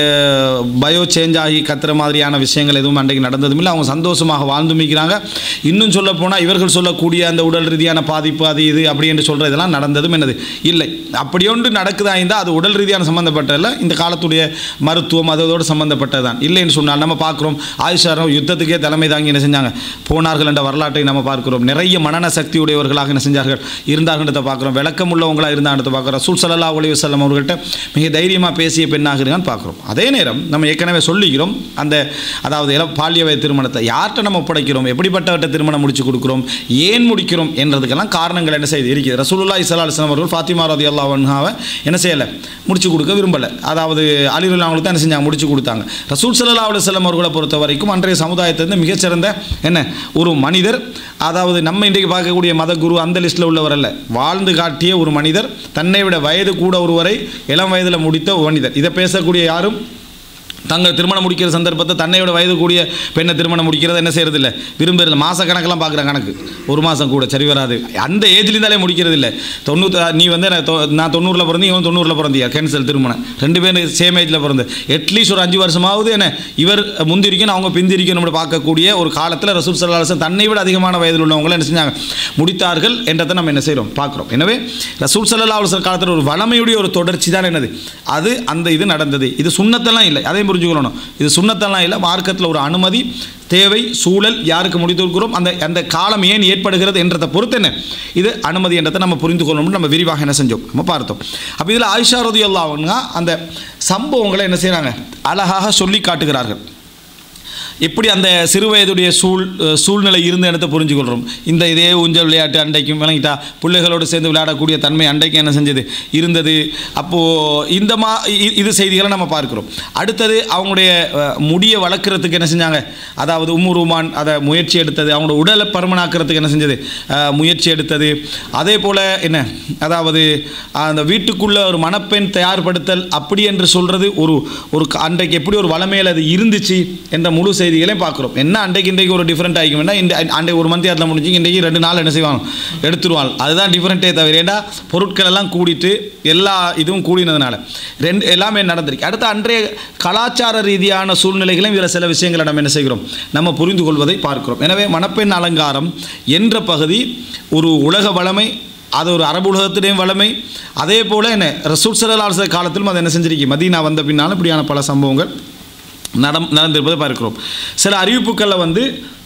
பயோ சேஞ்ச் ஆகி கத்துற மாதிரியான விஷயங்கள் எதுவும் அன்றைக்கு நடந்ததும் இல்லை அவங்க சந்தோஷமாக வாழ்ந்து மிக்கிறாங்க இன்னும் சொல்ல போனால் இவர்கள் சொல்லக்கூடிய அந்த உடல் ரீதியான பாதிப்பு அது இது அப்படி என்று சொல்கிற இதெல்லாம் நடந்ததும் என்னது இல்லை அப்படி ஒன்று நடக்குதா இருந்தால் அது உடல் ரீதியான சம்மந்தப்பட்டதில்ல இந்த காலத்துடைய மருத்துவம் அதோடு சம்மந்தப்பட்டது தான் இல்லைன்னு சொன்னால் நம்ம பார்க்குறோம் ஆயுஷாரம் யுத்தத்துக்கே தலைமை தாங்கி என்ன செஞ்சாங்க போனார்கள் என்ற வரலாற்றை நம்ம பார்க்கிறோம் நிறைய மனன சக்தி உடையவர்களாக என்ன செஞ்சார்கள் இருந்தார்கள்ன்றதை பார்க்குறோம் விளக்கம் உள்ளவங்களாக இருந்தாங்கன்றதை பார்க்குறோம் ரசூல் ஸல்லல்லாஹு அலைஹி வஸல்லம் அவர்கள்ட்ட மிக தைரியமாக பேசிய பெண்ணாக இருக்கான்னு பார்க்குறோம் அதே நேரம் நம்ம ஏற்கனவே சொல்லிக்கிறோம் அந்த அதாவது இளம் பால்ய வயது திருமணத்தை யார்கிட்ட நம்ம ஒப்படைக்கிறோம் எப்படிப்பட்டவர்கிட்ட திருமணம் முடிச்சு கொடுக்குறோம் ஏன் முடிக்கிறோம் என்றதுக்கெல்லாம் காரணங்கள் என்ன செய்து இருக்குது ரசூலுல்லாஹி ஸல்லல்லாஹு அலைஹி வஸல்லம் அவர்கள் ஃபாத்திமா ரதியல்லாஹு அன்ஹாவை என்ன செய்யலை முடிச்சு கொடுக்க விரும்பலை அதாவது அலிருல்லா அவங்களுக்கு தான் என்ன செஞ்சாங்க முடிச்சு கொடுத்தாங்க ரசூல் ஸல்லல்லாஹு அலைஹி வஸல்லம் அவர்களை பொறுத்த வரைக்கும் அன்றைய சமுதாயத்திலிருந்து மிகச்சிறந்த என்ன ஒரு மனிதர் அதாவது நம்ம இன்றைக்கு பார்க்கக்கூடிய மத குரு அந்த லிஸ்ட்டில் உள்ளவர் அல்ல வாழ்ந்து காட்டிய ஒரு மனிதர் தன்னை விட வயது கூட ஒருவரை இளம் வயதில் முடித்த ஒரு மனிதர் இதை பேசக்கூடிய யாரும் தங்கள் திருமணம் முடிக்கிற சந்தர்ப்பத்தை தன்னையோட வயது கூடிய பெண்ணை திருமணம் முடிக்கிறத என்ன செய்யறது இல்லை விரும்புறது மாத கணக்கெல்லாம் பார்க்குற கணக்கு ஒரு மாதம் கூட சரி வராது அந்த ஏஜ்ல இருந்தாலே முடிக்கிறது இல்லை தொண்ணூற்றி நீ வந்து நான் தொ- நான் தொண்ணூறில் பிறந்து இவன் தொண்ணூறில் பிறந்தியா கேன்சல் திருமணம் ரெண்டு பேரும் சேம் ஏஜில் பிறந்து அட்லீஸ்ட் ஒரு அஞ்சு வருஷமாவது என்ன இவர் முந்திரிக்கணும் அவங்க பிந்திரிக்கணும் பார்க்கக்கூடிய ஒரு காலத்தில் ரசூல் சல்லாஹம் தன்னை விட அதிகமான வயதில் உள்ளவங்களை என்ன செஞ்சாங்க முடித்தார்கள் என்றதை நம்ம என்ன செய்கிறோம் பார்க்குறோம் எனவே ரசூல் சல்லா அலுவலர் காலத்தில் ஒரு வளமையுடைய ஒரு தொடர்ச்சி தான் என்னது அது அந்த இது நடந்தது இது சுண்ணத்தெல்லாம் இல்லை அதையும் புரிஞ்சுக்கணும் இது சுண்ணத்தெல்லாம் இல்லை மார்க்கத்தில் ஒரு அனுமதி தேவை சூழல் யாருக்கு முடித்திருக்கிறோம் அந்த அந்த காலம் ஏன் ஏற்படுகிறது என்றதை பொறுத்து என்ன இது அனுமதி என்றதை நம்ம புரிந்து கொள்ளணும்னு நம்ம விரிவாக என்ன செஞ்சோம் நம்ம பார்த்தோம் அப்போ இதில் ஆயிஷா ரதி அந்த சம்பவங்களை என்ன செய்கிறாங்க அழகாக சொல்லி காட்டுகிறார்கள் எப்படி அந்த சிறு வயதுடைய சூழ் சூழ்நிலை இருந்த இடத்தை புரிஞ்சுக்கொள்கிறோம் இந்த இதே ஊஞ்சல் விளையாட்டு அண்டைக்கும் விளங்கிட்டா பிள்ளைகளோடு சேர்ந்து விளையாடக்கூடிய தன்மை அண்டைக்கு என்ன செஞ்சது இருந்தது அப்போது இந்த மா இ- இது செய்திகளை நம்ம பார்க்கிறோம் அடுத்தது அவங்களுடைய அஹ், முடியை வளர்க்குறதுக்கு என்ன செஞ்சாங்க அதாவது உம்மு ரூமான் அதை முயற்சி எடுத்தது அவங்களோட உடலை பருமனாக்கிறதுக்கு என்ன செஞ்சது அஹ், முயற்சி எடுத்தது அதே போல் என்ன அதாவது அந்த வீட்டுக்குள்ள ஒரு மணப்பெண் தயார்படுத்தல் அப்படி என்று சொல்கிறது ஒரு ஒரு க- அன்றைக்கு எப்படி ஒரு வளமையில் அது இருந்துச்சு என்ற முழு செய்திகளையும் பார்க்குறோம் என்ன அன்றைக்கு இன்றைக்கு ஒரு டிஃப்ரெண்ட் ஆகிக்கும்னா இந்த அன்றைக்கு ஒரு மந்தி அதில் முடிஞ்சு இன்றைக்கு ரெண்டு நாள் என்ன செய்வாங்க எடுத்துருவாங்க அதுதான் டிஃப்ரெண்ட்டே தவிர ஏன்னா பொருட்கள் எல்லாம் கூடிட்டு எல்லா இதுவும் கூடினதுனால ரெண்டு எல்லாமே நடந்திருக்கு அடுத்து அன்றைய கலாச்சார ரீதியான சூழ்நிலைகளையும் இதில் சில விஷயங்களை நம்ம என்ன செய்கிறோம் நம்ம புரிந்து கொள்வதை பார்க்கிறோம் எனவே மணப்பெண் அலங்காரம் என்ற பகுதி ஒரு உலக வளமை அது ஒரு அரபு உலகத்திலேயும் வளமை அதே போல் என்ன ரசூல் சலாச காலத்திலும் அதை என்ன செஞ்சிருக்கு மதீனா வந்த பின்னாலும் இப்படியான பல சம்பவங்கள் நடம் நடந்திருப்பதை பார்க்கிறோம் சில அறிவிப்புகளில் வந்து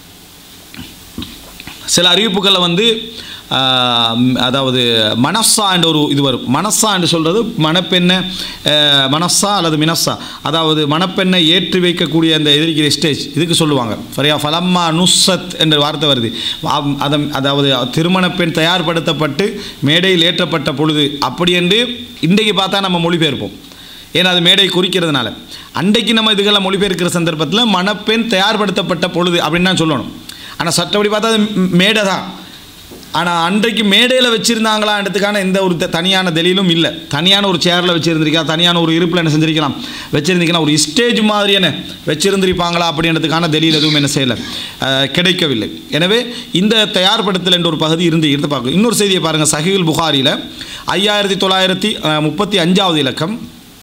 சில அறிவிப்புகளில் வந்து ஆஹ், அதாவது மனசா என்ற ஒரு இது வரும் மனசா என்று சொல்கிறது மணப்பெண்ணை ஆஹ், மனசா அல்லது மினசா அதாவது மணப்பெண்ணை ஏற்றி வைக்கக்கூடிய அந்த எதிர்க்கிற ஸ்டேஜ் இதுக்கு சொல்லுவாங்க சரியா ஃபலம்மா நுஸ்ஸத் என்ற வார்த்தை வருது ஆம், அதம் அதாவது திருமண பெண் தயார்படுத்தப்பட்டு மேடையில் ஏற்றப்பட்ட பொழுது அப்படி என்று இன்றைக்கு பார்த்தா நம்ம மொழிபெயர்ப்போம் ஏன்னா அது மேடை குறிக்கிறதுனால அன்றைக்கு நம்ம இதுக்கெல்லாம் மொழிபெயர்க்கிற சந்தர்ப்பத்தில் மணப்பெண் தயார்படுத்தப்பட்ட பொழுது அப்படின்னு தான் சொல்லணும் ஆனால் சட்டப்படி பார்த்தா அது ம்- மேடை தான் ஆனால் அன்றைக்கு மேடையில் வச்சுருந்தாங்களான்றதுக்கான எந்த ஒரு த- தனியான தெளிலும் இல்லை தனியான ஒரு சேரில் வச்சுருந்துருக்கா தனியான ஒரு இருப்பில் என்ன செஞ்சிருக்கலாம் வச்சுருந்தீங்கன்னா ஒரு ஸ்டேஜ் மாதிரி என்ன வச்சுருந்துருப்பாங்களா அப்படின்றதுக்கான தெளில் எதுவும் என்ன செய்யலை அஹ், கிடைக்கவில்லை எனவே இந்த தயார்படுத்தல் என்ற ஒரு பகுதி இருந்து இருந்து பார்க்கும் இன்னொரு செய்தியை பாருங்கள் சஹீல் புகாரியில் ஐயாயிரத்தி தொள்ளாயிரத்தி அஹ், முப்பத்தி அஞ்சாவது இலக்கம்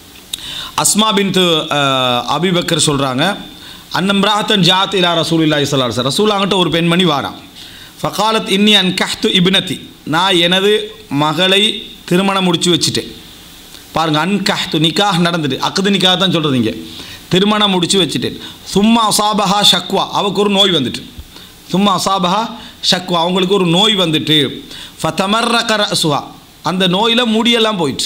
அஸ்மா பின் அபிபக்கர் சொல்கிறாங்க அன்னம்ராத்தன் ஜாத் இலா ரசூல் இல்லா இஸ்லால் சார் ரசூலாங்கிட்ட ஒரு பெண்மணி வாரான் ஃபகாலத் இன்னி அன் கஹ்து இப்னத்தி நான் எனது மகளை திருமணம் முடிச்சு வச்சுட்டேன் பாருங்க அன் கஹ்து நிக்காஹ் நடந்துட்டு அக்குது நிக்காக தான் சொல்கிறது இங்கே திருமணம் முடிச்சு வச்சுட்டேன் சும்மா அசாபஹா ஷக்வா அவக்கு ஒரு நோய் வந்துட்டு சும்மா அசாபஹா ஷக்வா அவங்களுக்கு ஒரு நோய் வந்துட்டு ஃபதமர்ரக ரசுவா அந்த நோயில் முடியெல்லாம் போயிட்டு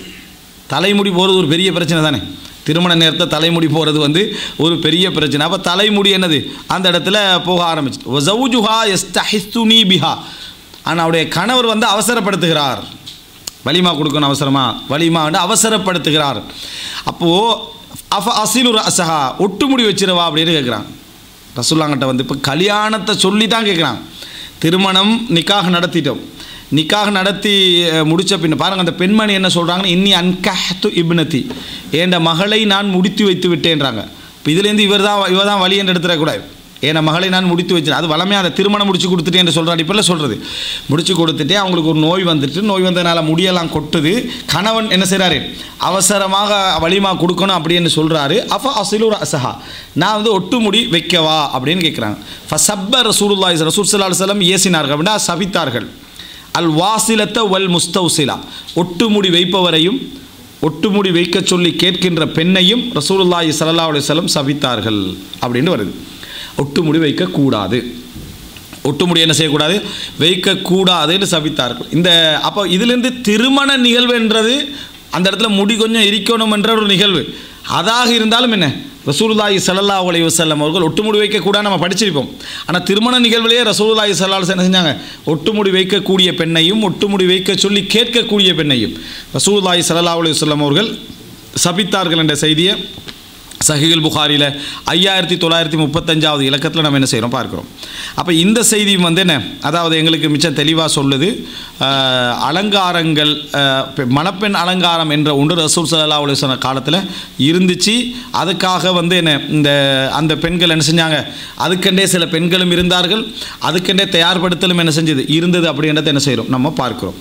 தலைமுடி போகிறது ஒரு பெரிய பிரச்சனை தானே திருமண நேரத்தில் தலைமுடி போகிறது வந்து ஒரு பெரிய பிரச்சனை அப்போ தலைமுடி என்னது அந்த இடத்துல போக ஆரம்பிச்சிட்டு ஒசவுஜுஹா எஸ்தஹிஸ்துனி பிஹா ஆனால் அவருடைய கணவர் வந்து அவசரப்படுத்துகிறார் வலிமா கொடுக்கணும் அவசரமா வலிமா வந்து அவசரப்படுத்துகிறார் அப்போது அஃப அசிலு அசஹா ஒட்டு முடி வச்சிருவா அப்படின்னு கேட்குறான் ரசுல்லாங்கிட்ட வந்து இப்போ கல்யாணத்தை சொல்லி தான் கேட்குறான் திருமணம் நிக்காக நடத்திட்டோம் நிக்காக நடத்தி அஹ், முடிச்ச பின்ன பாருங்க அந்த பெண்மணி என்ன சொல்கிறாங்கன்னு இன்னி அன்கஹத்து இப்னதி என் மகளை நான் முடித்து வைத்து விட்டேன்றாங்க இப்போ இதுலேருந்து இவர் தான் இவர் தான் வழி என்று எடுத்துடக்கூடாது என் மகளை நான் முடித்து வச்சேன் அது வளமையாக அந்த திருமணம் முடிச்சு கொடுத்துட்டேன் என்று சொல்கிற அடிப்படையில் சொல்கிறது முடிச்சு கொடுத்துட்டே அவங்களுக்கு ஒரு நோய் வந்துட்டு நோய் வந்ததுனால முடியெல்லாம் கொட்டுது கணவன் என்ன செய்கிறாரு அவசரமாக வலிமா கொடுக்கணும் அப்படின்னு சொல்கிறாரு அப்போ அசிலூர் அசஹா நான் வந்து ஒட்டு முடி வைக்கவா அப்படின்னு கேட்குறாங்க ஃபசப்ப ரசூலுல்லாஹி ரசூல் சல்லா செல்லம் ஏசினார்கள் அப்படின்னா சபித்தார்கள் அல் வாசிலத்த வல் முஸ்தௌசிலா ஒட்டுமுடி வைப்பவரையும் ஒட்டுமுடி வைக்க சொல்லி கேட்கின்ற பெண்ணையும் ரசூலுல்லாஹி ஸல்லல்லாஹு அலைஹி வஸல்லம் சபித்தார்கள் அப்படின்னு வருது ஒட்டுமுடி வைக்கக்கூடாது ஒட்டுமுடி என்ன செய்யக்கூடாது வைக்கக்கூடாதுன்னு சபித்தார்கள் இந்த அப்போ இதிலிருந்து திருமண நிகழ்வுன்றது அந்த இடத்துல முடி கொஞ்சம் இருக்கணும் என்ற ஒரு நிகழ்வு அதாக இருந்தாலும் என்ன ரசூலுல்லாஹி ஸல்லல்லாஹு அலைஹி வஸல்லம் அவர்கள் ஒட்டுமுடி வைக்கக்கூடாது நம்ம படிச்சிருப்போம் ஆனால் திருமண நிகழ்விலேயே ரசூலுல்லாஹி ஸல்லல்லாஹு அலைஹி வஸல்லம் என்ன செஞ்சாங்க ஒட்டுமுடி வைக்கக்கூடிய பெண்ணையும் ஒட்டுமுடி வைக்க சொல்லி கேட்கக்கூடிய பெண்ணையும் ரசூலுல்லாஹி ஸல்லல்லாஹு அலைஹி வஸல்லம் அவர்கள் சபித்தார்கள் என்ற செய்தியை சஹிகுல் புகாரியில் ஐயாயிரத்தி தொள்ளாயிரத்தி முப்பத்தஞ்சாவது இலக்கத்தில் நம்ம என்ன செய்கிறோம் பார்க்குறோம் அப்போ இந்த செய்தியும் வந்து என்ன அதாவது எங்களுக்கு மிச்சம் தெளிவாக சொல்லுது ஆஹ், அலங்காரங்கள் ஆஹ், பெ- மணப்பெண் அலங்காரம் என்ற ஒன்று ரசூல் சல்லா சொன்ன காலத்தில் இருந்துச்சு அதுக்காக வந்து என்ன இந்த அந்த பெண்கள் என்ன செஞ்சாங்க அதுக்கெண்டே சில பெண்களும் இருந்தார்கள் அதுக்கெண்டே தயார்படுத்தலும் என்ன செஞ்சது இருந்தது அப்படின்றத என்ன செய்கிறோம் நம்ம பார்க்கிறோம்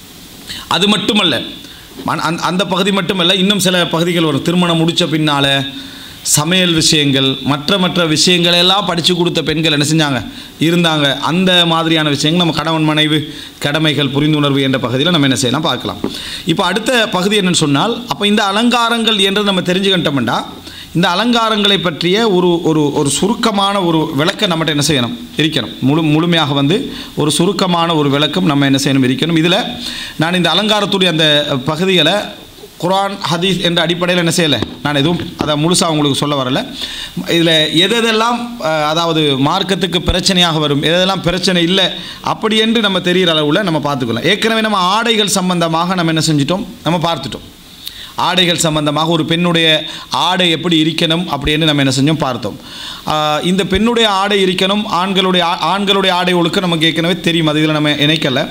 அது மட்டுமல்ல மன- அந்த அந்த பகுதி மட்டுமல்ல இன்னும் சில பகுதிகள் வரும் திருமணம் முடித்த பின்னால் சமையல் விஷயங்கள் மற்ற மற்ற விஷயங்களை எல்லாம் படித்து கொடுத்த பெண்கள் என்ன செஞ்சாங்க இருந்தாங்க அந்த மாதிரியான விஷயங்கள் நம்ம கணவன் மனைவி கடமைகள் புரிந்துணர்வு என்ற பகுதியில் நம்ம என்ன செய்யலாம் பார்க்கலாம் இப்போ அடுத்த பகுதி என்னன்னு சொன்னால் அப்போ இந்த அலங்காரங்கள் என்று நம்ம தெரிஞ்சுக்கிட்டோம்னா இந்த அலங்காரங்களை பற்றிய ஒரு ஒரு ஒரு சுருக்கமான ஒரு விளக்கம் நம்மகிட்ட என்ன செய்யணும் இருக்கணும் முழு முழுமையாக வந்து ஒரு சுருக்கமான ஒரு விளக்கம் நம்ம என்ன செய்யணும் இருக்கணும் இதில் நான் இந்த அலங்காரத்துடைய அந்த பகுதிகளை குர்ஆன் ஹதீஸ் என்ற அடிப்படையில் என்ன செய்யலை நான் எதுவும் அதை முழுசாக உங்களுக்கு சொல்ல வரல இதில் எது எதெல்லாம் அஹ், அதாவது மார்க்கத்துக்கு பிரச்சனையாக வரும் எதெல்லாம் பிரச்சனை இல்லை அப்படி என்று நம்ம தெரிகிற அளவில் நம்ம பார்த்துக்கலாம் ஏற்கனவே நம்ம ஆடைகள் சம்பந்தமாக நம்ம என்ன செஞ்சிட்டோம் நம்ம பார்த்துட்டோம் ஆடைகள் சம்பந்தமாக ஒரு பெண்ணுடைய ஆடை எப்படி இருக்கணும் அப்படின்னு நம்ம என்ன செஞ்சோம் பார்த்தோம் ஆஹ் இந்த பெண்ணுடைய ஆடை இருக்கணும் ஆண்களுடைய ஆ- ஆண்களுடைய ஆடை ஒழுக்க நமக்கு ஏற்கனவே தெரியும் அது இதில் நம்ம இணைக்கலை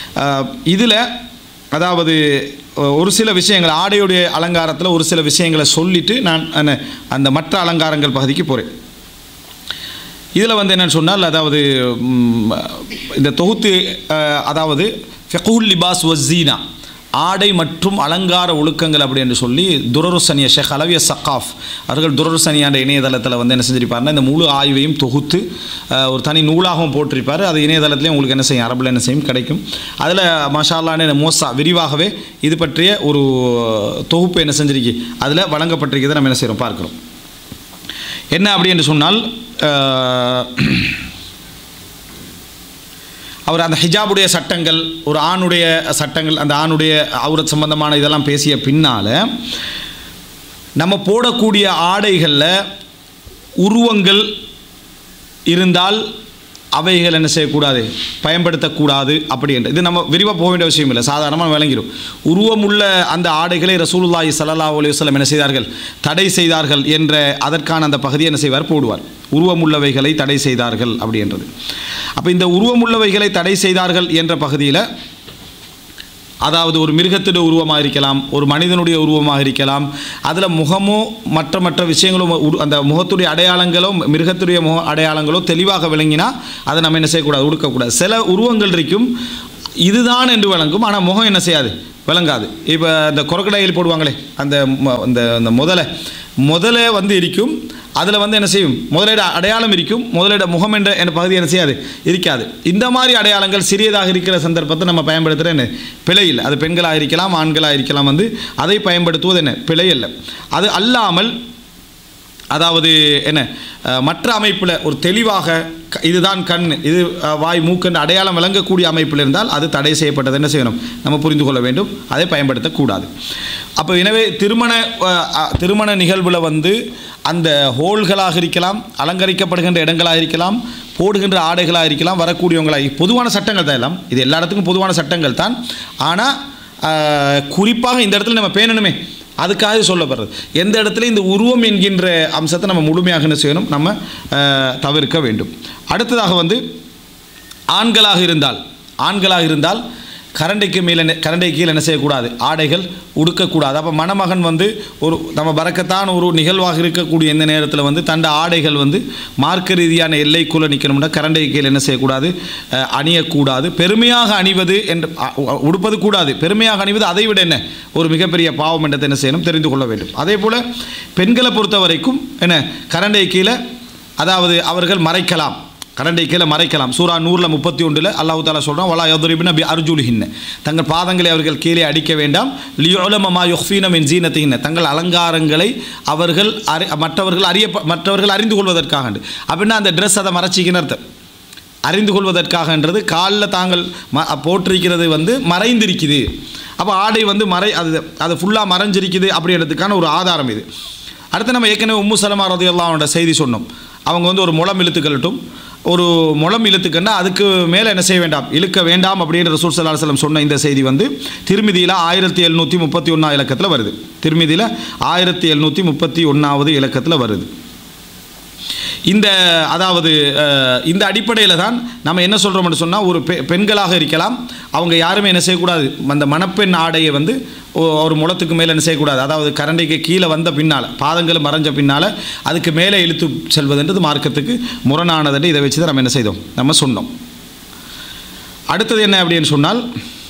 இதில் அதாவது அஹ், ஒரு சில விஷயங்கள் ஆடையுடைய அலங்காரத்தில் ஒரு சில விஷயங்களை சொல்லிட்டு நான் அந்த- அந்த மற்ற அலங்காரங்கள் பகுதிக்கு போகிறேன் இதில் வந்து என்னன்னு சொன்னால் அதாவது ம், இந்த தொகுத்து அஹ், அதாவது ஃபெகுல் லிபாஸ் வசீனா ஆடை மற்றும் அலங்கார ஒழுக்கங்கள் அப்படி என்று சொல்லி துரருசனிய ஷேக் அலவிய சக்காஃப் அவர்கள் துரருசனியாண்ட இணையதளத்தில் வந்து என்ன செஞ்சிருப்பாருன்னா இந்த முழு ஆய்வையும் தொகுத்து அஹ், ஒரு தனி நூலாகவும் போட்டிருப்பார் அது இணையதளத்துலேயும் உங்களுக்கு என்ன செய்யும் அரபில் என்ன செய்யும் கிடைக்கும் அதில் மஷாலான மோசா விரிவாகவே இது பற்றிய ஒரு தொகுப்பு என்ன செஞ்சிருக்கு அதில் வழங்கப்பட்டிருக்கிறதை நம்ம என்ன செய்கிறோம் பார்க்குறோம் என்ன அப்படி என்று சொன்னால் அஹ், அவர் அந்த ஹிஜாபுடைய சட்டங்கள் ஒரு ஆணுடைய சட்டங்கள் அந்த ஆணுடைய அவுரத் சம்பந்தமான இதெல்லாம் பேசிய பின்னால் நம்ம போடக்கூடிய ஆடைகளில் உருவங்கள் இருந்தால் அவைகள் என்ன செய்யக்கூடாது பயன்படுத்தக்கூடாது அப்படி என்று இது நம்ம விரிவாக போக வேண்டிய விஷயம் இல்லை சாதாரணமாக விளங்கிடும் உருவமுள்ள அந்த ஆடைகளை ரசூலுல்லாஹி ஸல்லல்லாஹு அலைஹி வஸல்லம் என்ன செய்தார்கள் தடை செய்தார்கள் என்ற அதற்கான அந்த பகுதியை என்ன செய்வார் போடுவார் உருவமுள்ளவைகளை தடை செய்தார்கள் அப்படி என்றது அப்போ இந்த உருவமுள்ளவைகளை தடை செய்தார்கள் என்ற பகுதியில் அதாவது ஒரு மிருகத்துடைய உருவமாக இருக்கலாம் ஒரு மனிதனுடைய உருவமாக இருக்கலாம் அதில் முகமோ மற்ற மற்ற விஷயங்களும் உரு- அந்த முகத்துடைய அடையாளங்களோ மிருகத்துடைய முக அடையாளங்களோ தெளிவாக விளங்கினா அதை நம்ம என்ன செய்யக்கூடாது உடுக்கக்கூடாது சில உருவங்கள் இருக்கும் இதுதான் என்று விளங்கும் ஆனால் முகம் என்ன செய்யாது விளங்காது இப்போ இந்த கொரக்கடையில் போடுவாங்களே அந்த ம- அந்த அந்த முதலை முதலை வந்து இருக்கும் அதில் வந்து என்ன செய்யும் முதலிட அடையாளம் இருக்கும் முதலிட முகம் என்ற என்ற பகுதி என்ன செய்யாது இருக்காது இந்த மாதிரி அடையாளங்கள் சிறியதாக இருக்கிற சந்தர்ப்பத்தை நம்ம பயன்படுத்துகிற என்ன பிழை இல்லை அது பெண்களாக இருக்கலாம் ஆண்களாக இருக்கலாம் வந்து அதை பயன்படுத்துவது என்ன பிழை இல்லை அது அல்லாமல் அதாவது என்ன அஹ், மற்ற அமைப்பில் ஒரு தெளிவாக க- இதுதான் கண் இது அஹ், வாய் மூக்கன் அடையாளம் விளங்கக்கூடிய அமைப்பில் இருந்தால் அது தடை செய்யப்பட்டது என்ன செய்யணும் நம்ம புரிந்து கொள்ள வேண்டும் அதை பயன்படுத்தக்கூடாது அப்போ எனவே திருமண அஹ், அஹ், திருமண நிகழ்வில் வந்து அந்த ஹோல்களாக இருக்கலாம் அலங்கரிக்கப்படுகின்ற இடங்களாக இருக்கலாம் போடுகின்ற ஆடைகளாக இருக்கலாம் வரக்கூடியவங்களாக பொதுவான சட்டங்கள் தான் எல்லாம் இது எல்லா இடத்துக்கும் பொதுவான சட்டங்கள் தான் ஆனால் குறிப்பாக இந்த இடத்துல நம்ம பேணணுமே அதுக்காக சொல்லப்படுறது எந்த இடத்துல இந்த உருவம் என்கின்ற அம்சத்தை நம்ம முழுமையாக என்ன செய்யணும் நம்ம அஹ், தவிர்க்க வேண்டும் அடுத்ததாக வந்து ஆண்களாக இருந்தால் ஆண்களாக இருந்தால் கரண்டைக்கு மேலே என்ன- கரண்டை கீழே என்ன செய்யக்கூடாது ஆடைகள் உடுக்கக்கூடாது அப்போ மணமகன் வந்து ஒரு நம்ம பறக்கத்தான் ஒரு நிகழ்வாக இருக்கக்கூடிய இந்த நேரத்தில் வந்து தண்ட ஆடைகள் வந்து மார்க்க ரீதியான எல்லைக்குள்ளே நிற்கணும்னா கரண்டை கீழே என்ன செய்யக்கூடாது அஹ், அணியக்கூடாது பெருமையாக அணிவது என்று அ- உ- உடுப்பது கூடாது பெருமையாக அணிவது அதை விட என்ன ஒரு மிகப்பெரிய பாவம் என்றதை என்ன செய்யணும் தெரிந்து கொள்ள வேண்டும் அதே போல் பெண்களை பொறுத்த வரைக்கும் என்ன கரண்டை கீழே அதாவது அவர்கள் மறைக்கலாம் கரண்டை கீழே மறைக்கலாம் சூரா நூறில் முப்பத்தி ஒன்றில் அல்லாஹ் தாலா சொல்கிறான் வலா யதுரிபின் பி அர்ஜுலிஹின்ன தங்கள் பாதங்களை அவர்கள் கீழே அடிக்க வேண்டாம் லியோலமமா யுஃபீனம் என் ஜீனத்தின் தங்கள் அலங்காரங்களை அவர்கள் அறி மற்றவர்கள் அறிய மற்றவர்கள் அறிந்து கொள்வதற்காக அப்படின்னா அந்த ட்ரெஸ் அதை மறைச்சிக்கின்னு அர்த்தம் அறிந்து கொள்வதற்காகன்றது காலில் தாங்கள் ம போட்டிருக்கிறது வந்து மறைந்திருக்குது அப்போ ஆடை வந்து மறை அது அது ஃபுல்லாக மறைஞ்சிருக்குது அப்படின்றதுக்கான ஒரு ஆதாரம் இது அடுத்து நம்ம ஏற்கனவே உம்மு சலமா ரதியெல்லாம் அவனோட செய்தி சொன்னோம் அவங்க வந்து ஒரு முளம் இழுத்துக்கலட்டும் ஒரு முளம் இழுத்துக்கன்னா அதுக்கு மேலே என்ன செய்ய வேண்டாம் இழுக்க வேண்டாம் அப்படின்னு ரசூல் சல்லா செல்லம் சொன்ன இந்த செய்தி வந்து திருமதியில் ஆயிரத்தி எழுநூற்றி முப்பத்தி ஒன்றாவது இலக்கத்தில் வருது திருமதியில் ஆயிரத்தி எழுநூற்றி முப்பத்தி ஒன்றாவது இலக்கத்தில் வருது இந்த அதாவது அஹ், இந்த அடிப்படையில் தான் நம்ம என்ன சொல்கிறோம்னு சொன்னால் ஒரு பெ பெண்களாக இருக்கலாம் அவங்க யாருமே என்ன செய்யக்கூடாது அந்த மணப்பெண் ஆடையை வந்து ஒ- ஒரு முளத்துக்கு மேலே என்ன செய்யக்கூடாது அதாவது கரண்டைக்கு கீழே வந்த பின்னால் பாதங்கள் மறைஞ்ச பின்னால் அதுக்கு மேலே இழுத்து செல்வதுன்றது மார்க்கத்துக்கு முரணானதுன்னு இதை வச்சு தான் நம்ம என்ன செய்தோம் நம்ம சொன்னோம் அடுத்தது என்ன அப்படின்னு சொன்னால்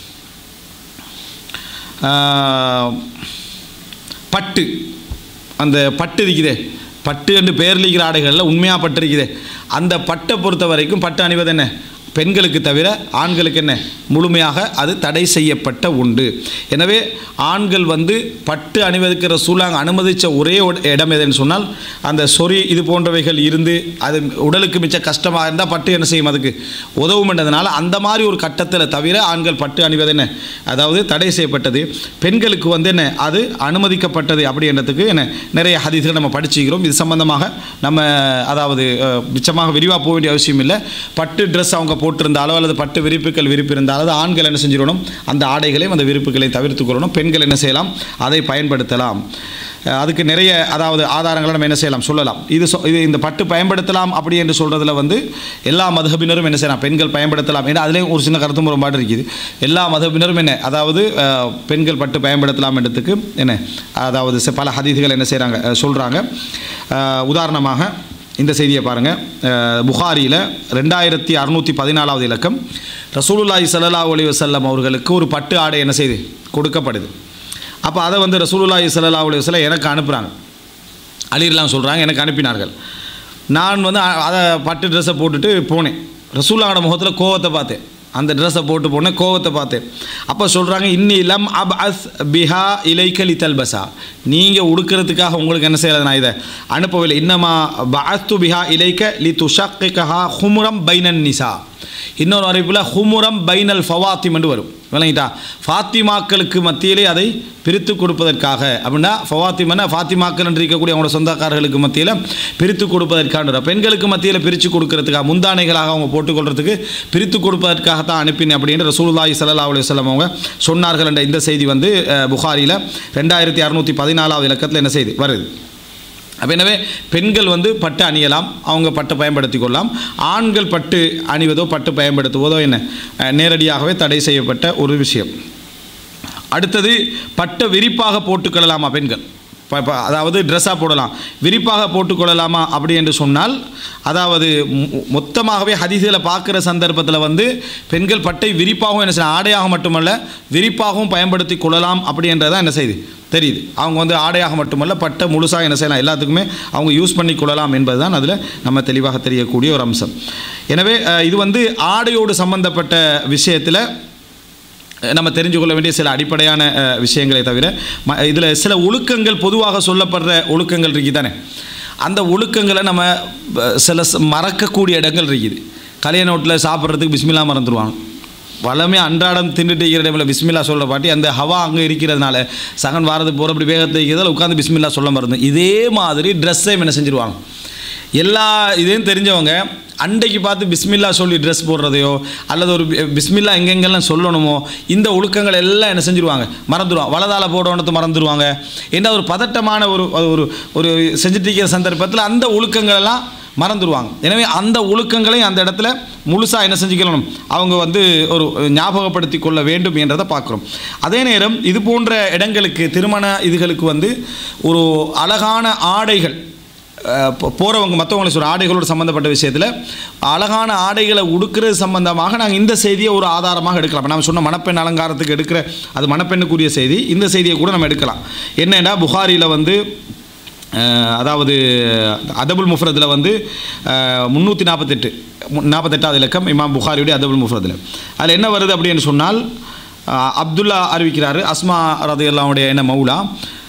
ஆஹ், பட்டு அந்த பட்டு இருக்குதே பட்டு என்று பெயர் இருக்கிற ஆடைகளில் உண்மையாக பட்டு இருக்குதே அந்த பட்டை பொறுத்த வரைக்கும் பட்டு அணிவது என்ன பெண்களுக்கு தவிர ஆண்களுக்கு என்ன முழுமையாக அது தடை செய்யப்பட்ட உண்டு எனவே ஆண்கள் வந்து பட்டு அணிவதற்கு ரசூலாங்க அனுமதித்த ஒரே ஒரு இடம் எதுன்னு சொன்னால் அந்த சொறி இது போன்றவைகள் இருந்து அது உடலுக்கு மிச்ச கஷ்டமாக இருந்தால் பட்டு என்ன செய்யும் அதுக்கு உதவும்ன்றதுனால அந்த மாதிரி ஒரு கட்டத்தில் தவிர ஆண்கள் பட்டு அணிவது என்ன அதாவது தடை செய்யப்பட்டது பெண்களுக்கு வந்து என்ன அது அனுமதிக்கப்பட்டது அப்படின்றதுக்கு என்ன நிறைய ஹதீஸ்கள் நம்ம படிச்சுக்கிறோம் இது சம்பந்தமாக நம்ம அதாவது அஹ், மிச்சமாக விரிவாக போக வேண்டிய அவசியம் இல்லை பட்டு ட்ரெஸ் அவங்க போட்டிருந்தாலோ அல்லது பட்டு விரிப்புகள் விரிப்பு இருந்தாலோ அது ஆண்கள் என்ன செஞ்சிடணும் அந்த ஆடைகளையும் அந்த விரிப்புகளை தவிர்த்துக் கொள்ளணும் பெண்கள் என்ன செய்யலாம் அதை பயன்படுத்தலாம் அஹ், அதுக்கு நிறைய அதாவது ஆதாரங்களை நம்ம என்ன செய்யலாம் சொல்லலாம் இது சொ- இது இந்த பட்டு பயன்படுத்தலாம் அப்படி என்று சொல்கிறதுல வந்து எல்லா மதபினரும் என்ன செய்யலாம் பெண்கள் பயன்படுத்தலாம் ஏன்னா அதுலேயும் ஒரு சின்ன கருத்து முரண்பாடு இருக்குது எல்லா மதபினரும் என்ன அதாவது அஹ், பெண்கள் பட்டு பயன்படுத்தலாம் என்றதுக்கு என்ன அதாவது சில பல ஹதீதுகள் என்ன செய்கிறாங்க சொல்கிறாங்க உதாரணமாக இந்த செய்தியை பாருங்கள் புகாரியில் ரெண்டாயிரத்தி அறுநூற்றி பதினாலாவது இலக்கம் ரசூலுல்லாஹி ஸல்லல்லாஹு அலைஹி வஸல்லம் அவர்களுக்கு ஒரு பட்டு ஆடை என்ன செய்து கொடுக்கப்படுது அப்போ அதை வந்து ரசூலுல்லாஹி ஸல்லல்லாஹு அலைஹி வஸல்லம் எனக்கு அனுப்புகிறாங்க அலிர்லாம் சொல்கிறாங்க எனக்கு அனுப்பினார்கள் நான் வந்து அ- அதை பட்டு ட்ரெஸ்ஸை போட்டுட்டு போனேன் ரசூல்லாவோட முகத்தில் கோவத்தை பார்த்தேன் அந்த ட்ரெஸ்ஸை போட்டு போனேன் கோவத்தை பார்த்தேன் அப்போ சொல்கிறாங்க இன்னி லம் அப் அஸ் பிஹா இலைக்கலி தல்பசா நீங்கள் உடுக்கிறதுக்காக உங்களுக்கு என்ன செய்யறது நான் இதை அனுப்பவில்லை இன்னமா பஅஸ்து பிஹா இலைக்க லி துஷக்கிகஹா ஹுமுரம் பைனன் நிசா இன்னொரு அறிவிப்பில் ஹுமுரம் பைனல் ஃபவாத்திம் என்று வரும் விளங்கிட்டா ஃபாத்திமாக்களுக்கு மத்தியிலே அதை பிரித்து கொடுப்பதற்காக அப்படின்னா ஃபவாத்திமனா ஃபாத்திமாக்கள் என்று இருக்கக்கூடிய அவங்களோட சொந்தக்காரர்களுக்கு மத்தியில் பிரித்து கொடுப்பதற்கான பெண்களுக்கு மத்தியில் பிரித்து கொடுக்கறதுக்காக முந்தானைகளாக அவங்க போட்டுக்கொள்றதுக்கு பிரித்து கொடுப்பதற்காக தான் அனுப்பினேன் அப்படின்னு ரசூலுல்லாஹி ஸல்லல்லாஹு அலைஹி வஸல்லம் அவங்க சொன்னார்கள் என்ற இந்த செய்தி வந்து அஹ், புகாரியில் ரெண்டாயிரத்தி அறுநூற்றி பதினாலாவது இலக்கத்தில் என்ன செய்தி வருது அப்போ எனவே பெண்கள் வந்து பட்டு அணியலாம் அவங்க பட்டு பயன்படுத்தி கொள்ளலாம் ஆண்கள் பட்டு அணிவதோ பட்டு பயன்படுத்துவதோ என்ன அஹ், நேரடியாகவே தடை செய்யப்பட்ட ஒரு விஷயம் அடுத்தது பட்டை விரிப்பாக போட்டுக்கொள்ளலாமா பெண்கள் இப்போ இப்போ அதாவது ட்ரெஸ்ஸாக போடலாம் விரிப்பாக போட்டுக்கொள்ளலாமா அப்படி என்று சொன்னால் அதாவது மொ- மொத்தமாகவே ஹதீஸில் பார்க்குற சந்தர்ப்பத்தில் வந்து பெண்கள் பட்டை விரிப்பாகவும் என்ன செய்யலாம் ஆடையாக மட்டுமல்ல விரிப்பாகவும் பயன்படுத்தி கொள்ளலாம் அப்படின்றதான் என்ன செய்யுது தெரியுது அவங்க வந்து ஆடையாக மட்டுமல்ல பட்டை முழுசாக என்ன செய்யலாம் எல்லாத்துக்குமே அவங்க யூஸ் பண்ணி கொள்ளலாம் என்பது தான் அதில் நம்ம தெளிவாக தெரியக்கூடிய ஒரு அம்சம் எனவே அஹ், இது வந்து ஆடையோடு சம்பந்தப்பட்ட விஷயத்தில் நம்ம தெரிஞ்சு கொள்ள வேண்டிய சில அடிப்படையான அஹ், விஷயங்களை தவிர ம இதில் சில ஒழுக்கங்கள் பொதுவாக சொல்லப்படுற ஒழுக்கங்கள் இருக்குது தானே அந்த ஒழுக்கங்களை நம்ம அஹ், சில ச- மறக்கக்கூடிய இடங்கள் இருக்குது கல்யாண வீட்டில் சாப்பிட்றதுக்கு பிஸ்மில்லா மறந்துடுவாங்க வளமே அன்றாடம் தின்னுட்டு இருக்கிற டைமில் பிஸ்மில்லா சொல்கிற பாட்டி அந்த ஹவா அங்கே இருக்கிறதுனால சகன் வாரது போகிற அப்படி வேகத்தை இருக்கிறதால உட்காந்து பிஸ்மில்லா சொல்ல மறந்து இதே மாதிரி ட்ரெஸ்ஸையும் என்ன செஞ்சுருவாங்க எல்லா இதையும் தெரிஞ்சவங்க அண்டைக்கு பார்த்து பிஸ்மில்லா சொல்லி ட்ரெஸ் போடுறதையோ அல்லது ஒரு பி- பிஸ்மில்லா எங்கெங்கெல்லாம் சொல்லணுமோ இந்த ஒழுக்கங்கள் எல்லாம் என்ன செஞ்சுருவாங்க மறந்துடுவாங்க வலதால போடணுத்து மறந்துடுவாங்க என்ன ஒரு பதட்டமான ஒரு அது ஒரு ஒரு செஞ்சுட்டு இருக்கிற சந்தர்ப்பத்தில் அந்த ஒழுக்கங்கள் எல்லாம் மறந்துடுவாங்க எனவே அந்த ஒழுக்கங்களையும் அந்த இடத்துல முழுசாக என்ன செஞ்சுக்கணும் அவங்க வந்து ஒரு ஞாபகப்படுத்தி கொள்ள வேண்டும் என்றதை பார்க்குறோம் அதே நேரம் இது போன்ற இடங்களுக்கு திருமண இதுகளுக்கு வந்து ஒரு அழகான ஆடைகள் அஹ் போ- போறவங்க மற்றவங்களை சொல்ற ஆடைகளோடு சம்மந்தப்பட்ட விஷயத்தில் அழகான ஆடைகளை உடுக்கிறது சம்பந்தமாக நாங்கள் இந்த செய்தியை ஒரு ஆதாரமாக எடுக்கலாம் இப்ப நம்ம சொன்ன மணப்பெண் அலங்காரத்துக்கு எடுக்கிற அது மணப்பெண்ணுக்குரிய செய்தி இந்த செய்தியை கூட நம்ம எடுக்கலாம் என்னென்னா புகாரியில் வந்து அஹ், அதாவது அதபுல் முஃப்ரதில் வந்து முந்நூற்றி நாற்பத்தெட்டு நாற்பத்தெட்டாவது இலக்கம் இமாம் புகாரியுடைய அதபுல் முஃப்ரதில் அதில் என்ன வருது அப்படின்னு சொன்னால் அஹ், அப்துல்லா அறிவிக்கிறாரு அஸ்மா ரதையல்லாவுடைய என்ன மௌலா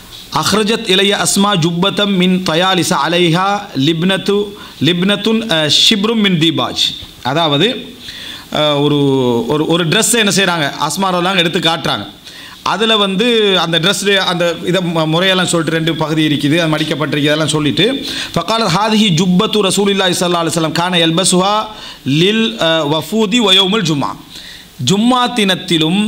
அஹ்ரஜத் இலைய அஸ்மா ஜுப்பத்தம் மின் தயாலிச அலைஹா லிப்னத்து லிப்னத்துன் அஹ், ஷிப்ரும் மின் தீபாஜ் அதாவது அஹ், ஒரு ஒரு ஒரு ட்ரெஸ்ஸை என்ன செய்கிறாங்க அஸ்மாரெல்லாம் எடுத்து காட்டுறாங்க அதில் வந்து அந்த ட்ரெஸ் அந்த இதை மு- முறையெல்லாம் சொல்லிட்டு ரெண்டு பகுதி இருக்குது அது மடிக்கப்பட்டிருக்கு அதெல்லாம் சொல்லிட்டு ஃபக்கால ஹாதிஹி ஜுப்பத்து ரசூலில்லாஹி ஸல்லல்லாஹு அலைஹி வஸல்லம் கான எல்பசுஹா லில் அஹ், வஃபூதி வயோமுல் ஜும்மா ஜும்மா தினத்திலும்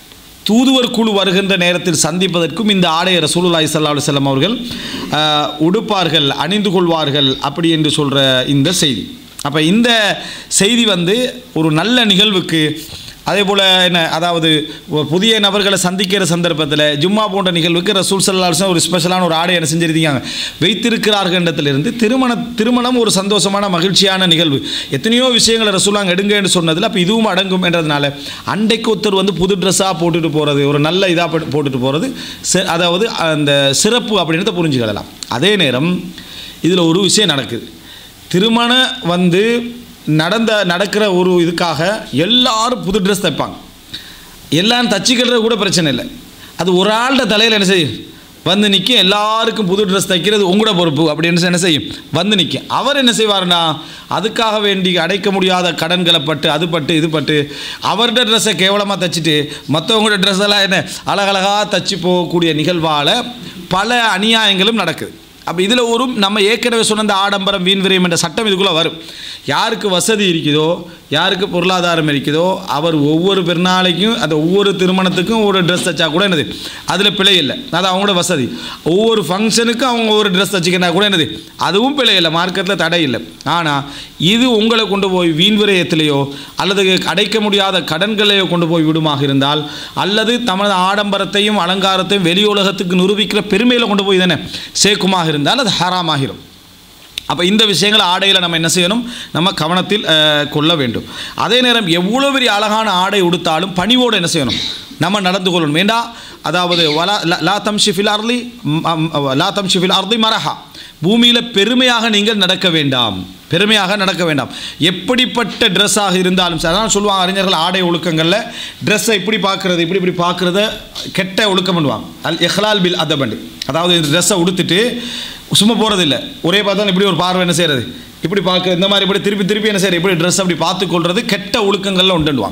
தூதுவர் குழு வருகின்ற நேரத்தில் சந்திப்பதற்கும் இந்த ஆடைய ரசூலுல்லாஹி ஸல்லல்லாஹு அலைஹி வஸல்லம் அவர்கள் அஹ், உடுப்பார்கள் அணிந்து கொள்வார்கள் அப்படி என்று சொல்கிற இந்த செய்தி அப்போ இந்த செய்தி வந்து ஒரு நல்ல நிகழ்வுக்கு அதே போல் என்ன அதாவது ஒரு புதிய நபர்களை சந்திக்கிற சந்தர்ப்பத்தில் ஜும்மா போன்ற நிகழ்வுக்கு ரசூல் சல்லா அலிஸ்லாம் ஒரு ஸ்பெஷலான ஒரு ஆடை என்ன செஞ்சிருக்காங்க வைத்திருக்கிறார்களிடத்திலிருந்து திருமண திருமணம் ஒரு சந்தோஷமான மகிழ்ச்சியான நிகழ்வு எத்தனையோ விஷயங்களை ரசூலாங்க எடுங்கன்னு சொன்னதில் அப்போ இதுவும் அடங்கும் என்றதுனால அண்டைக்கு ஒருத்தர் வந்து புது ட்ரெஸ்ஸாக போட்டுட்டு போகிறது ஒரு நல்ல இதாக போட்டுட்டு போகிறது சி- அதாவது அந்த சிறப்பு அப்படின்றத புரிஞ்சுக்கலாம் அதே நேரம் இதில் ஒரு விஷயம் நடக்குது திருமணம் வந்து நடந்த நடக்கிற ஒரு இதுக்காக எல்லாரும் புது ட்ரெஸ் தைப்பாங்க எல்லாம் தச்சுக்கிறது கூட பிரச்சனை இல்லை அது ஒரு ஆள்கிட்ட தலையில் என்ன செய்யும் வந்து நிற்கும் எல்லாருக்கும் புது ட்ரெஸ் தைக்கிறது உங்களோட பொறுப்பு அப்படின்னு என்ன செய்யும் வந்து நிற்கும் அவர் என்ன செய்வாருன்னா அதுக்காக வேண்டி அடைக்க முடியாத கடன்களை பட்டு அது பட்டு இது பட்டு அவர்கிட்ட ட்ரெஸ்ஸை கேவலமாக தைச்சிட்டு மற்றவங்களோட ட்ரெஸ் எல்லாம் என்ன அழகழகாக தச்சு போகக்கூடிய நிகழ்வால் பல அநியாயங்களும் நடக்குது அப்போ இதில் ஒரு நம்ம ஏற்கனவே சொன்ன இந்த ஆடம்பரம் வீண் விரயம் என்ற சட்டம் இதுக்குள்ளே வரும் யாருக்கு வசதி இருக்குதோ யாருக்கு பொருளாதாரம் இருக்குதோ அவர் ஒவ்வொரு பெருநாளைக்கும் அந்த ஒவ்வொரு திருமணத்துக்கும் ஒரு ட்ரெஸ் தச்சா கூட என்னது அதில் பிழை இல்லை அது அவங்களோட வசதி ஒவ்வொரு ஃபங்க்ஷனுக்கும் அவங்க ஒவ்வொரு ட்ரெஸ் தச்சுக்கினா கூட என்னது அதுவும் பிழை இல்லை மார்க்கெட்டில் தடை இல்லை ஆனால் இது உங்களை கொண்டு போய் வீண் விரயத்திலேயோ அல்லது அடைக்க முடியாத கடன்களையோ கொண்டு போய் விடுமாக இருந்தால் அல்லது தமது ஆடம்பரத்தையும் அலங்காரத்தையும் வெளி உலகத்துக்கு நிரூபிக்கிற பெருமையில் கொண்டு போய் தானே சேர்க்குமாக இருந்தால் அது ஹராமாகிரும் அப்போ இந்த விஷயங்களை ஆடையில் நம்ம என்ன செய்யணும் நம்ம கவனத்தில் அஹ், கொள்ள வேண்டும் அதே நேரம் எவ்வளோ பெரிய அழகான ஆடை உடுத்தாலும் பணிவோடு என்ன செய்யணும் நம்ம நடந்து கொள்ளணும் வேண்டா அதாவது வலா லா- லா தம்ஷிஃபில் அர்லி ம், அம், லா தம்ஷிஃபில் அர்லி மரஹா பூமியில் பெருமையாக நீங்கள் நடக்க வேண்டாம் பெருமையாக நடக்க வேண்டாம் எப்படிப்பட்ட ட்ரெஸ்ஸாக இருந்தாலும் சரி அதான் சொல்லுவாங்க அறிஞர்கள் ஆடை ஒழுக்கங்களில் ட்ரெஸ்ஸை இப்படி பார்க்குறது இப்படி இப்படி பார்க்குறத கெட்ட ஒழுக்கம் பண்ணுவாங்க அல் இஹ்லால் பில் அதபண்டு அதாவது இந்த ட்ரெஸ்ஸை உடுத்துட்டு சும்மா போகிறதில்ல ஒரே பார்த்தா இப்படி ஒரு பார்வை என்ன செய்கிறது இப்படி பார்க்க இந்த மாதிரி இப்படி திருப்பி திருப்பி என்ன செய்யறது இப்படி ட்ரெஸ் அப்படி பார்த்து கொள்வது கெட்ட ஒழுக்கங்களில் உண்டுடுவாங்க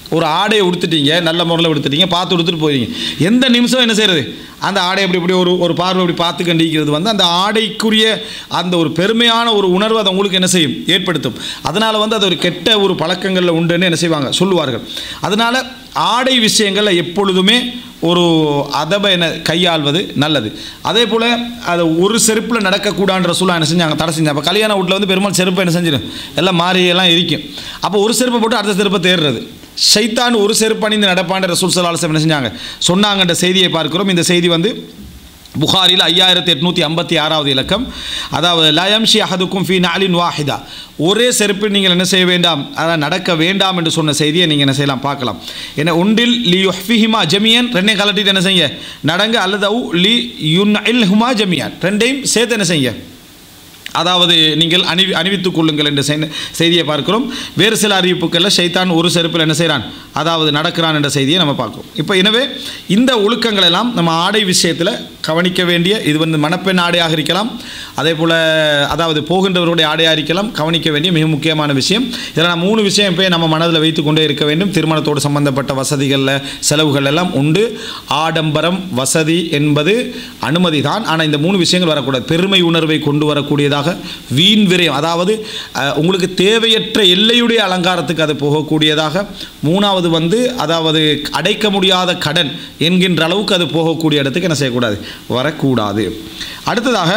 ஒரு ஆடையை உடுத்துட்டீங்க நல்ல முறையில் உடுத்துட்டீங்க பார்த்து உடுத்துட்டு போறீங்க எந்த நிமிஷம் என்ன செய்கிறது அந்த ஆடை அப்படி இப்படி ஒரு ஒரு பார்வை அப்படி பார்த்து கண்டிக்கிறது வந்து அந்த ஆடைக்குரிய அந்த ஒரு பெருமையான ஒரு உணர்வு அதை உங்களுக்கு என்ன செய்யும் ஏற்படுத்தும் அதனால் வந்து அது ஒரு கெட்ட ஒரு பழக்கங்களில் உண்டுன்னு என்ன செய்வாங்க சொல்லுவார்கள் அதனால் ஆடை விஷயங்களில் எப்பொழுதுமே ஒரு அதபை என கையாள்வது நல்லது அதே போல் அது ஒரு செருப்பில் நடக்கக்கூடான்ற சூழல் என்ன செஞ்சாங்க தடை செஞ்சாங்க அப்போ கல்யாண வீட்டில் வந்து பெருமாள் செருப்பு என்ன செஞ்சிடும் எல்லாம் மாறி எல்லாம் இருக்கும் அப்போ ஒரு செருப்பை போட்டு அடுத்த செருப்பை தேடுறது ஷைத்தான் ஒரு செருப்பு அணிந்து நடப்பான்ற ரசூல் சலாஹம் என்ன செஞ்சாங்க சொன்னாங்கன்ற செய்தியை பார்க்கிறோம் இந்த செய்தி வந்து புகாரில் ஐயாயிரத்தி எட்நூற்றி ஐம்பத்தி ஆறாவது இலக்கம் அதாவது லயம்ஷி அஹதுக்கும் ஃபி நாலின் வாஹிதா ஒரே செருப்பில் நீங்கள் என்ன செய்ய வேண்டாம் அதான் நடக்க வேண்டாம் என்று சொன்ன செய்தியை நீங்கள் என்ன செய்யலாம் பார்க்கலாம் ஏன்னா ஒன்றில் லி யுஹ்ஃபிஹிமா ஜமியன் ரெண்டே கலட்டிட்டு என்ன செய்ய நடங்க அல்லது அவு லி யுன் இல் ஹுமா ஜமியான் ரெண்டையும் சேர்த்து என்ன செய்ய அதாவது நீங்கள் அணிவி அணிவித்துக் கொள்ளுங்கள் என்ற செய்- செய்தியை பார்க்கிறோம் வேறு சில அறிவிப்புகளில் ஷைத்தான் ஒரு செருப்பில் என்ன செய்கிறான் அதாவது நடக்கிறான் என்ற செய்தியை நம்ம பார்க்கிறோம் இப்போ எனவே இந்த ஒழுக்கங்கள் எல்லாம் நம்ம ஆடை விஷயத்தில் கவனிக்க வேண்டிய இது வந்து மணப்பெண் ஆடையாக இருக்கலாம் அதே போல் அதாவது போகின்றவருடைய ஆடையாக இருக்கலாம் கவனிக்க வேண்டிய மிக முக்கியமான விஷயம் இதில் நான் மூணு விஷயம் போய் நம்ம மனதில் வைத்து கொண்டே இருக்க வேண்டும் திருமணத்தோடு சம்பந்தப்பட்ட வசதிகளில் செலவுகள் எல்லாம் உண்டு ஆடம்பரம் வசதி என்பது அனுமதி தான் ஆனால் இந்த மூணு விஷயங்கள் வரக்கூடாது பெருமை உணர்வை கொண்டு வரக்கூடியதாக வீண் விரயம் அதாவது அஹ், உங்களுக்கு தேவையற்ற எல்லையுடைய அலங்காரத்துக்கு அது போகக்கூடியதாக மூணாவது வந்து அதாவது அடைக்க முடியாத கடன் என்கின்ற அளவுக்கு அது போகக்கூடிய இடத்துக்கு என்ன செய்யக்கூடாது வரக்கூடாது அடுத்ததாக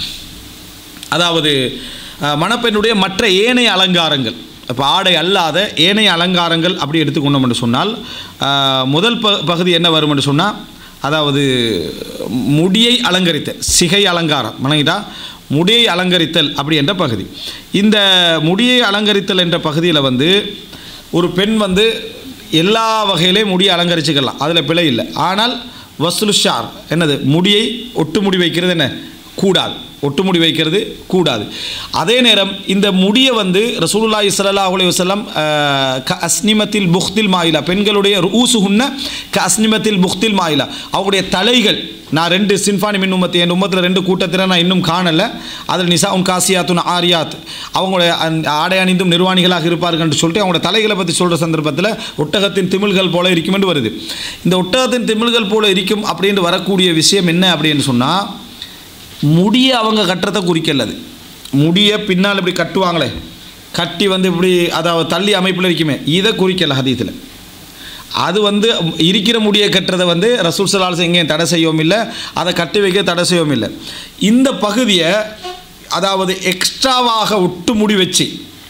அதாவது அஹ், மணப்பெண்ணுடைய மற்ற ஏனைய அலங்காரங்கள் இப்போ ஆடை அல்லாத ஏனைய அலங்காரங்கள் அப்படி எடுத்துக்கொண்டோம் என்று சொன்னால் அஹ், முதல் ப பகுதி என்ன வரும் என்று சொன்னால் அதாவது முடியை அலங்கரித்த சிகை அலங்காரம் வணங்கிட்டா முடியை அலங்கரித்தல் அப்படி என்ற பகுதி இந்த முடியை அலங்கரித்தல் என்ற பகுதியில் வந்து ஒரு பெண் வந்து எல்லா வகையிலையும் முடியை அலங்கரிச்சுக்கலாம் அதில் பிழை இல்லை ஆனால் வசூலுஷார் என்னது முடியை ஒட்டு முடி வைக்கிறது என்ன கூடாது ஒட்டு முடி வைக்கிறது கூடாது அதே நேரம் இந்த முடியை வந்து ரசூலுல்லாஹி ஸல்லல்லாஹு அலைஹி வஸல்லம் அஹ், க அஸ்னிமத்தில் புக்தில் மாயிலா பெண்களுடைய ஊசுகுன்ன க அஸ்னிமத்தில் புக்தில் மாயிலா அவங்களுடைய தலைகள் நான் ரெண்டு சின்ஃபானி மின் உம்மத்து என் உம்மத்தில் ரெண்டு கூட்டத்தில் நான் இன்னும் காணலை அதில் நிசா உன் காசியாத்துன் ஆரியாத் அவங்களுடைய அந்த ஆடை அணிந்தும் நிர்வாணிகளாக இருப்பார்கள் என்று சொல்லிட்டு அவங்களோட தலைகளை பற்றி சொல்கிற சந்தர்ப்பத்தில் ஒட்டகத்தின் திமிழ்கள் போல இருக்கும் என்று வருது இந்த ஒட்டகத்தின் திமிழ்கள் போல இருக்கும் அப்படின்னு வரக்கூடிய விஷயம் என்ன அப்படின்னு சொன்னால் முடிய அவங்க கட்டுறதை குறிக்கல அது முடிய பின்னால் இப்படி கட்டுவாங்களே கட்டி வந்து இப்படி அதாவது தள்ளி அமைப்பில் இருக்குமே இதை குறிக்கல ஹதீத்தில் அது வந்து இருக்கிற முடியை கட்டுறதை வந்து ரசூல் சலால்ஸ் எங்கேயும் தடை செய்யவும் இல்லை அதை கட்டி வைக்க தடை செய்யவும் இல்லை இந்த பகுதியை அதாவது எக்ஸ்ட்ராவாக ஒட்டு முடி வச்சு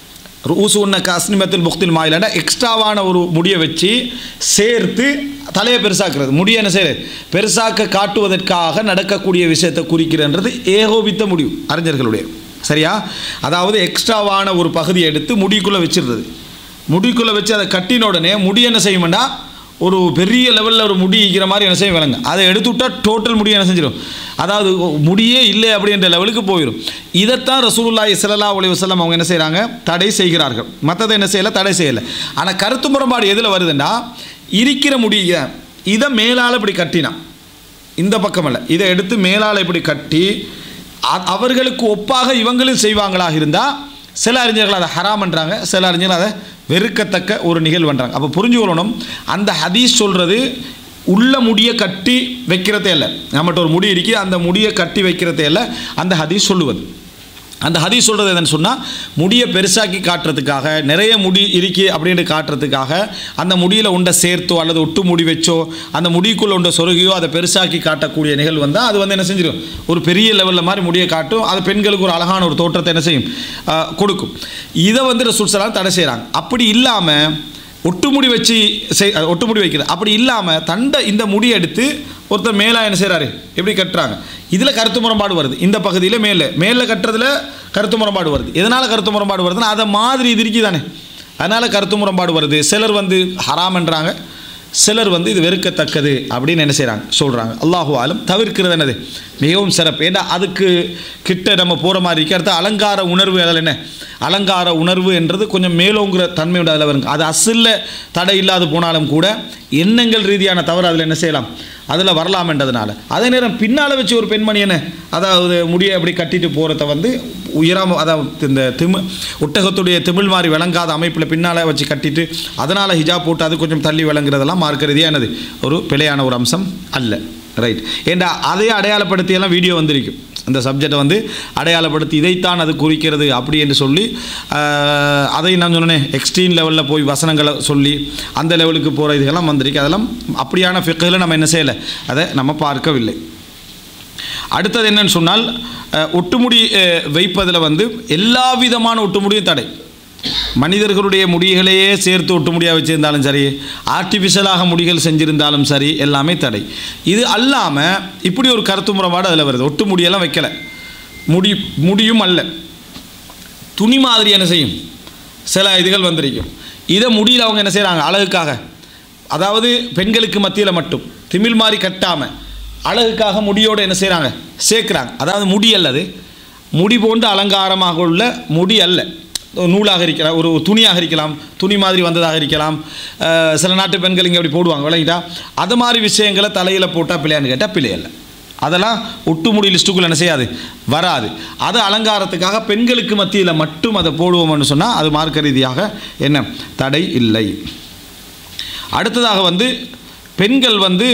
ரூசு உன்ன காஸ்னிமத்தில் புக்தில் மாயிலண்டா எக்ஸ்ட்ராவான ஒரு முடியை வச்சு சேர்த்து தலையை பெருசாக்குறது முடியை என்ன செய்யுது பெருசாக்க காட்டுவதற்காக நடக்கக்கூடிய விஷயத்தை குறிக்கிறன்றது ஏகோபித்த முடிவு அறிஞர்களுடைய சரியா அதாவது எக்ஸ்ட்ராவான ஒரு பகுதியை எடுத்து முடிக்குள்ளே வச்சிடுறது முடிக்குள்ளே வச்சு அதை கட்டின உடனே முடி என்ன செய்யும்டா ஒரு பெரிய லெவலில் ஒரு முடி இருக்கிற மாதிரி என்ன செய்யும் விளங்க அதை எடுத்து விட்டால் டோட்டல் முடி என்ன செஞ்சிடும் அதாவது முடியே இல்லை அப்படின்ற லெவலுக்கு போயிடும் இதைத்தான் ரசூலுல்லாஹி ஸல்லல்லாஹு அலைஹி வஸல்லம் அவங்க என்ன செய்கிறாங்க தடை செய்கிறார்கள் மற்றதை என்ன செய்யலை தடை செய்யலை ஆனால் கருத்து முரண்பாடு எதில் வருதுன்னா இருக்கிற முடிய இதை மேலால் இப்படி கட்டினான் இந்த பக்கம் அல்ல இதை எடுத்து மேலால் இப்படி கட்டி அ- அவர்களுக்கு ஒப்பாக இவங்களும் செய்வாங்களாக இருந்தால் சில அறிஞர்கள் அதை ஹராம்ன்றாங்க சில அறிஞர்கள் அதை வெறுக்கத்தக்க ஒரு நிகழ்வுன்றாங்க அப்போ புரிஞ்சுக்கொள்ளணும் அந்த ஹதீஸ் சொல்கிறது உள்ள முடியை கட்டி வைக்கிறதே இல்லை நம்மகிட்ட ஒரு முடி இருக்குது அந்த முடியை கட்டி வைக்கிறதே இல்லை அந்த ஹதீஸ் சொல்லுவது அந்த ஹதீஸ் சொல்கிறது என்னன்னு சொன்னால் முடியை பெருசாக்கி காட்டுறதுக்காக நிறைய முடி இருக்கு அப்படின்ட்டு காட்டுறதுக்காக அந்த முடியில் உண்டை சேர்த்தோ அல்லது ஒட்டு முடி வச்சோ அந்த முடிக்குள்ள உண்ட சொருகியோ அதை பெருசாக்கி காட்டக்கூடிய நிகழ்வு வந்தால் அது வந்து என்ன செஞ்சிடும் ஒரு பெரிய லெவலில் மாதிரி முடியை காட்டும் அது பெண்களுக்கு ஒரு அழகான ஒரு தோற்றத்தை என்ன செய்யும் ஆஹ், கொடுக்கும் இதை வந்து ரசூல் சலாம் தடை செய்கிறாங்க அப்படி இல்லாமல் ஒட்டுமுடி வச்சு செய் அஹ் ஒட்டுமுடி வைக்கிறது அப்படி இல்லாமல் தண்டை இந்த முடியை எடுத்து ஒருத்தர் மேலே என்ன செய்கிறாரு எப்படி கட்டுறாங்க இதில் கருத்து முரண்பாடு வருது இந்த பகுதியில் மேலே மேலே கட்டுறதுல கருத்து முரண்பாடு வருது எதனால் கருத்து முரண்பாடு வருதுன்னா அதை மாதிரி இது இருக்கு தானே அதனால் கருத்து முரண்பாடு வருது சிலர் வந்து ஹராம்ன்றாங்க சிலர் வந்து இது வெறுக்கத்தக்கது அப்படின்னு என்ன செய்கிறாங்க சொல்கிறாங்க அல்லாஹு ஆலம் தவிர்க்கிறது என்னது மிகவும் சிறப்பு ஏன்னா அதுக்கு கிட்ட நம்ம போகிற மாதிரி இருக்கு அடுத்து அலங்கார உணர்வு அதில் என்ன அலங்கார உணர்வு என்றது கொஞ்சம் மேலோங்கிற தன்மையோட அதில் வருங்க அது அசில்ல தடை இல்லாது போனாலும் கூட எண்ணங்கள் ரீதியான தவறு அதில் என்ன செய்யலாம் அதில் வரலாம்ன்றதுனால அதே நேரம் பின்னால் வச்சு ஒரு பெண்மணி என்ன அதாவது முடியை அப்படி கட்டிட்டு போகிறத வந்து உயராம அதாவது இந்த திமு ஒட்டகத்துடைய திமிழ் மாதிரி விளங்காத அமைப்பில் பின்னால் வச்சு கட்டிட்டு அதனால் ஹிஜாப் போட்டு அது கொஞ்சம் தள்ளி விளங்குறதெல்லாம் மார்க்க ரீதியா என்னது ஒரு பிழையான ஒரு அம்சம் அல்ல ரைட் ஏண்டா அதையே அடையாளப்படுத்தியெல்லாம் வீடியோ வந்திருக்கும் இந்த சப்ஜெக்டை வந்து அடையாளப்படுத்தி இதைத்தான் அது குறிக்கிறது அப்படி என்று சொல்லி ஆஹ், அதை நான் சொன்னேன் எக்ஸ்ட்ரீம் லெவலில் போய் வசனங்களை சொல்லி அந்த லெவலுக்கு போகிற இதுகெல்லாம் வந்திருக்கு அதெல்லாம் அப்படியான ஃபிக்கில் நம்ம என்ன செய்யலை அதை நம்ம பார்க்கவில்லை அடுத்தது என்னன்னு சொன்னால் அஹ், ஒட்டுமுடி அஹ், வைப்பதில் வந்து எல்லா விதமான ஒட்டுமுடியும் தடை மனிதர்களுடைய முடிகளையே சேர்த்து ஒட்டுமுடியாக வச்சிருந்தாலும் சரி ஆர்டிஃபிஷியலாக முடிகள் செஞ்சிருந்தாலும் சரி எல்லாமே தடை இது அல்லாமல் இப்படி ஒரு கருத்து முறைப்பாடு அதில் வருது ஒட்டு முடியெல்லாம் வைக்கலை முடி முடியும் அல்ல துணி மாதிரி என்ன செய்யும் சில இதுகள் வந்திருக்கும் இதை முடியல அவங்க என்ன செய்கிறாங்க அழகுக்காக அதாவது பெண்களுக்கு மத்தியில் மட்டும் திமிழ் மாதிரி கட்டாமல் அழகுக்காக முடியோடு என்ன செய்கிறாங்க சேர்க்குறாங்க அதாவது முடி அல்லது முடி போன்று அலங்காரமாக உள்ள முடி அல்ல ஒரு நூலாக இருக்கலாம் ஒரு துணியாக இருக்கலாம் துணி மாதிரி வந்ததாக இருக்கலாம் அஹ் சில நாட்டு பெண்கள் இங்கே அப்படி போடுவாங்க விளங்கிட்டா அது மாதிரி விஷயங்களை தலையில் போட்டால் பிள்ளையான்னு கேட்டால் பிள்ளை அல்ல அதெல்லாம் ஒட்டுமுடி லிஸ்ட்டுக்குள்ள என்ன செய்யாது வராது அது அலங்காரத்துக்காக பெண்களுக்கு மத்தியில் மட்டும் அதை போடுவோம்னு சொன்னால் அது மார்க்க ரீதியாக என்ன தடை இல்லை அடுத்ததாக வந்து பெண்கள் வந்து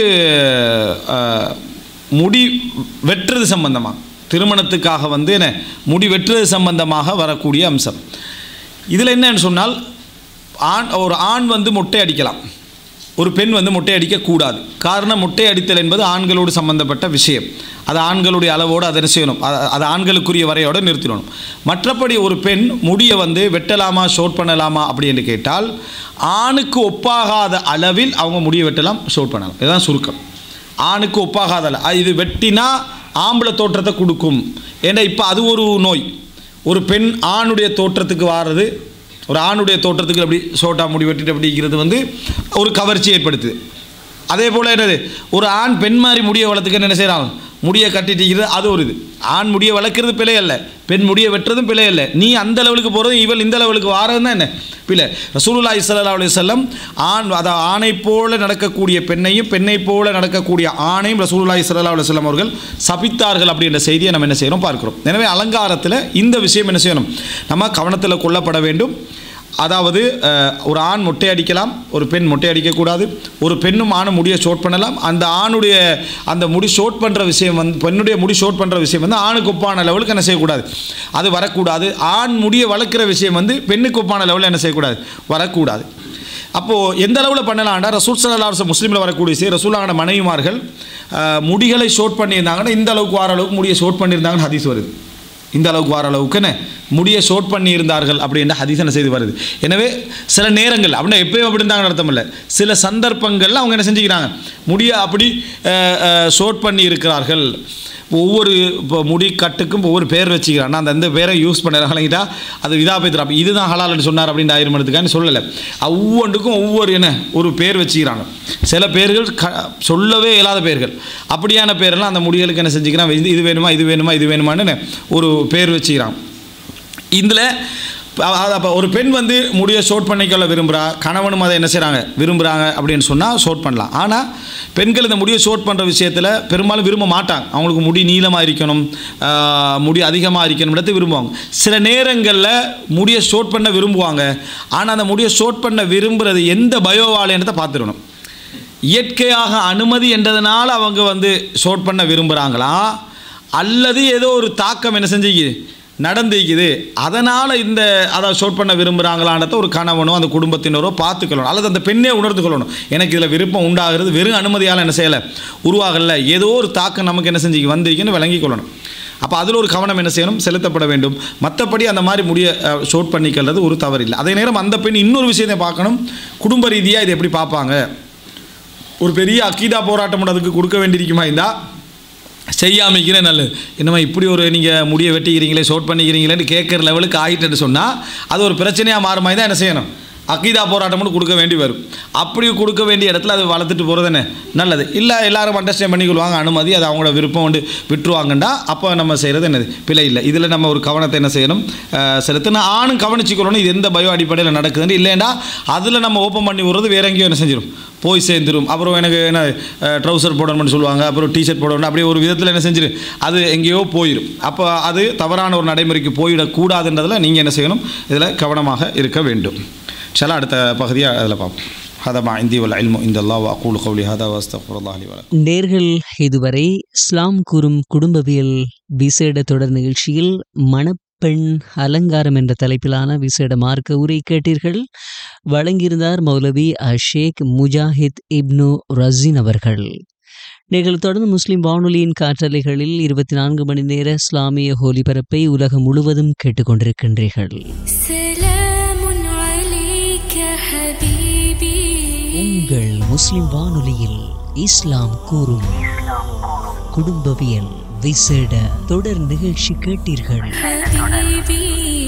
அஹ், முடி வெட்டுறது சம்பந்தமாக திருமணத்துக்காக வந்து என்ன முடி வெட்டுறது சம்பந்தமாக வரக்கூடிய அம்சம் இதில் என்னன்னு சொன்னால் ஆண் ஒரு ஆண் வந்து மொட்டை அடிக்கலாம் ஒரு பெண் வந்து மொட்டை அடிக்கக்கூடாது காரணம் மொட்டை அடித்தல் என்பது ஆண்களோடு சம்பந்தப்பட்ட விஷயம் அது ஆண்களுடைய அளவோடு அதை என்ன செய்யணும் அது அது ஆண்களுக்குரிய வரையோடு நிறுத்திடணும் மற்றபடி ஒரு பெண் முடியை வந்து வெட்டலாமா ஷோட் பண்ணலாமா அப்படின்னு கேட்டால் ஆணுக்கு ஒப்பாகாத அளவில் அவங்க முடியை வெட்டலாம் ஷோட் பண்ணலாம் இதுதான் சுருக்கம் ஆணுக்கு ஒப்பாகாத அள- அ, இது வெட்டினா ஆம்பளை தோற்றத்தை கொடுக்கும் ஏன்னா இப்போ அது ஒரு நோய் ஒரு பெண் ஆணுடைய தோற்றத்துக்கு வாரது ஒரு ஆணுடைய தோற்றத்துக்கு அப்படி சோட்டா முடி வெட்டிட்டு அப்படி இருக்கிறது வந்து ஒரு கவர்ச்சி ஏற்படுத்துது அதே போல் என்னது ஒரு ஆண் பெண் மாதிரி முடியை வளர்த்துக்க என்ன செய்கிறாங்க முடியை கட்டிட்டு இருக்கிறது அது ஒரு இது ஆண் முடியை வளர்க்குறது பிழை அல்ல பெண் முடியை வெட்டுறதும் பிழை அல்ல நீ அந்த லெவலுக்கு போகிறதும் இவள் இந்த லெவலுக்கு வாரதும் தான் என்ன பிழை ரசூலுல்லாஹி ஸல்லல்லாஹு அலைஹி வஸல்லம் ஆண் அதாவது ஆணை போல நடக்கக்கூடிய பெண்ணையும் பெண்ணை போல நடக்கக்கூடிய ஆணையும் ரசூலுல்லாஹி ஸல்லல்லாஹு அலைஹி வஸல்லம் அவர்கள் சபித்தார்கள் அப்படின்ற செய்தியை நம்ம என்ன செய்கிறோம் பார்க்கிறோம் எனவே அலங்காரத்தில் இந்த விஷயம் என்ன செய்யணும் நம்ம கவனத்தில் கொள்ளப்பட வேண்டும் அதாவது அஹ், ஒரு ஆண் மொட்டை அடிக்கலாம் ஒரு பெண் மொட்டை அடிக்கக்கூடாது ஒரு பெண்ணும் ஆணும் முடியை ஷோட் பண்ணலாம் அந்த ஆணுடைய அந்த முடி ஷோட் பண்ணுற விஷயம் வந்து பெண்ணுடைய முடி ஷோட் பண்ணுற விஷயம் வந்து ஆணுக்கு ஒப்பான லெவலுக்கு என்ன செய்யக்கூடாது அது வரக்கூடாது ஆண் முடியை வளர்க்குற விஷயம் வந்து பெண்ணுக்கு ஒப்பான லெவலில் என்ன செய்யக்கூடாது வரக்கூடாது அப்போது எந்த அளவில் பண்ணலாம்டா ரசூல் சல்லாஹ் முஸ்லீமில் வரக்கூடிய விஷயம் ரசூலான மனைவிமார்கள் அஹ், முடிகளை ஷோட் பண்ணியிருந்தாங்கன்னா இந்த அளவுக்கு வர அளவுக்கு முடியை ஷோட் பண்ணியிருந்தாங்கன்னு ஹதீஸ் வருது இந்த அளவுக்கு வர அளவுக்கு என்ன முடியை ஷோட் பண்ணி இருந்தார்கள் அப்படின்ற ஹதீசன செய்து வருது எனவே சில நேரங்கள் அப்படின்னா எப்பயும் அப்படி இருந்தாங்கன்னு அர்த்தம் இல்லை சில சந்தர்ப்பங்களில் அவங்க என்ன செஞ்சுக்கிறாங்க முடியை அப்படி ஷோட் பண்ணி இருக்கிறார்கள் ஒவ்வொரு இப்போ முடி கட்டுக்கும் ஒவ்வொரு பேர் வச்சுக்கிறான் அந்த அந்த பேரை யூஸ் பண்ணுறாங்கட்டா அது இதா பேத்துறா இதுதான் ஹலால்னு சொன்னார் அப்படின்னு ஆயிரம் எடுத்துக்கான்னு சொல்லலை ஒவ்வொன்றுக்கும் ஒவ்வொரு என்ன ஒரு பேர் வச்சுக்கிறாங்க சில பேர்கள் க சொல்லவே இயலாத பேர்கள் அப்படியான பேரெல்லாம் அந்த முடிகளுக்கு என்ன செஞ்சுக்கிறான் இது இது வேணுமா இது வேணுமா இது வேணுமான்னு ஒரு பேர் வச்சுக்கிறான் இதில் அப்போ ஒரு பெண் வந்து முடியை ஷோட் பண்ணிக்கொள்ள விரும்புகிறா கணவனும் அதை என்ன செய்கிறாங்க விரும்புகிறாங்க அப்படின்னு சொன்னால் ஷோட் பண்ணலாம் ஆனால் பெண்கள் இந்த முடியை ஷோட் பண்ணுற விஷயத்தில் பெரும்பாலும் விரும்ப மாட்டாங்க அவங்களுக்கு முடி நீளமாக இருக்கணும் ஆஹ், முடி அதிகமாக இருக்கணும்ன்றது விரும்புவாங்க சில நேரங்களில் முடியை ஷோட் பண்ண விரும்புவாங்க ஆனால் அந்த முடியை ஷோட் பண்ண விரும்புகிறது எந்த பயோவாலேன்றதை பார்த்துடணும் இயற்கையாக அனுமதி என்றதுனால அவங்க வந்து ஷோட் பண்ண விரும்புகிறாங்களா அல்லது ஏதோ ஒரு தாக்கம் என்ன செஞ்சுக்குது நடந்துக்குது அதனால் இந்த அதை ஷோட் பண்ண விரும்புகிறாங்களான்றத ஒரு கணவனோ அந்த குடும்பத்தினரோ பார்த்துக்கணும் அல்லது அந்த பெண்ணே உணர்ந்து கொள்ளணும் எனக்கு இதில் விருப்பம் உண்டாகிறது வெறும் அனுமதியால் என்ன செய்யலை உருவாகல ஏதோ ஒரு தாக்கம் நமக்கு என்ன செஞ்சு வந்திருக்குன்னு விளங்கிக் கொள்ளணும் அப்போ அதில் ஒரு கவனம் என்ன செய்யணும் செலுத்தப்பட வேண்டும் மற்றபடி அந்த மாதிரி முடிய ஷோட் பண்ணிக்கிறது ஒரு தவறு இல்லை அதே நேரம் அந்த பெண் இன்னொரு விஷயத்தை பார்க்கணும் குடும்ப ரீதியாக இதை எப்படி பார்ப்பாங்க ஒரு பெரிய அக்கீதா போராட்டம் அதுக்கு கொடுக்க வேண்டியிருக்குமா இருந்தால் செய்யாமிக்கிறேன் நல்லது என்னம்மா இப்படி ஒரு நீங்கள் முடியை வெட்டிக்கிறீங்களே ஷோட் பண்ணிக்கிறீங்களேன்னு கேட்குற லெவலுக்கு ஆகிட்டுன்னு சொன்னால் அது ஒரு பிரச்சனையாக மாறுமா தான் என்ன செய்யணும் அக்கீதா போராட்டம்னு கொடுக்க வேண்டி வரும் அப்படி கொடுக்க வேண்டிய இடத்துல அது வளர்த்துட்டு போகிறது என்ன நல்லது இல்லை எல்லாரும் அண்டர்ஸ்டாண்ட் பண்ணிக்கொள்வாங்க அனுமதி அது அவங்களோட விருப்பம் வந்து விட்டுருவாங்கண்டா அப்போ நம்ம செய்கிறது என்னது பிழை இல்லை இதில் நம்ம ஒரு கவனத்தை என்ன செய்யணும் அஹ், செலுத்தணும் ஆணும் கவனிச்சுக்கொள்ளணும் இது எந்த பயோ அடிப்படையில் நடக்குதுன்னு இல்லைண்டா அதில் நம்ம ஓப்பன் பண்ணி விடுறது வேற எங்கேயோ என்ன செஞ்சிடும் போய் சேர்ந்துரும் அப்புறம் எனக்கு என்ன ட்ரௌசர் போடணும்னு சொல்லுவாங்க அப்புறம் டிஷர்ட் போடணும் அப்படியே ஒரு விதத்தில் என்ன செஞ்சிடும் அது எங்கேயோ போயிடும் அப்போ அது தவறான ஒரு நடைமுறைக்கு போயிடக்கூடாதுன்றதில் நீங்கள் என்ன செய்யணும் இதில் கவனமாக இருக்க வேண்டும் சலா அடுத்த பகுதியை அதில் பார்ப்போம் هذا ما عندي والعلم عند الله وأقول قولي هذا وأستغفر الله لي ولكم நேர்கள் இதுவரை இஸ்லாம் கூறும் குடும்பவியல் விசேட தொடர் நிகழ்ச்சியில் மணப்பெண் அலங்காரம் என்ற தலைப்பிலான விசேட மார்க்க உரை கேட்டீர்கள் வழங்கியிருந்தார் மௌலவி அஷேக் முஜாஹித் இப்னு ரசீன் அவர்கள் நீங்கள் தொடர்ந்து முஸ்லிம் வானொலியின் காற்றலைகளில் இருபத்தி நான்கு மணி நேர இஸ்லாமிய ஒலிபரப்பை உலகம் முழுவதும் கேட்டுக்கொண்டிருக்கின்றீர்கள் سلام عليك حبيبي உங்கள் முஸ்லிம் வானொலியில் இஸ்லாம் கூறும் குடும்பவியல் விசேட தொடர் நிகழ்ச்சி கேட்டீர்கள் حبيبي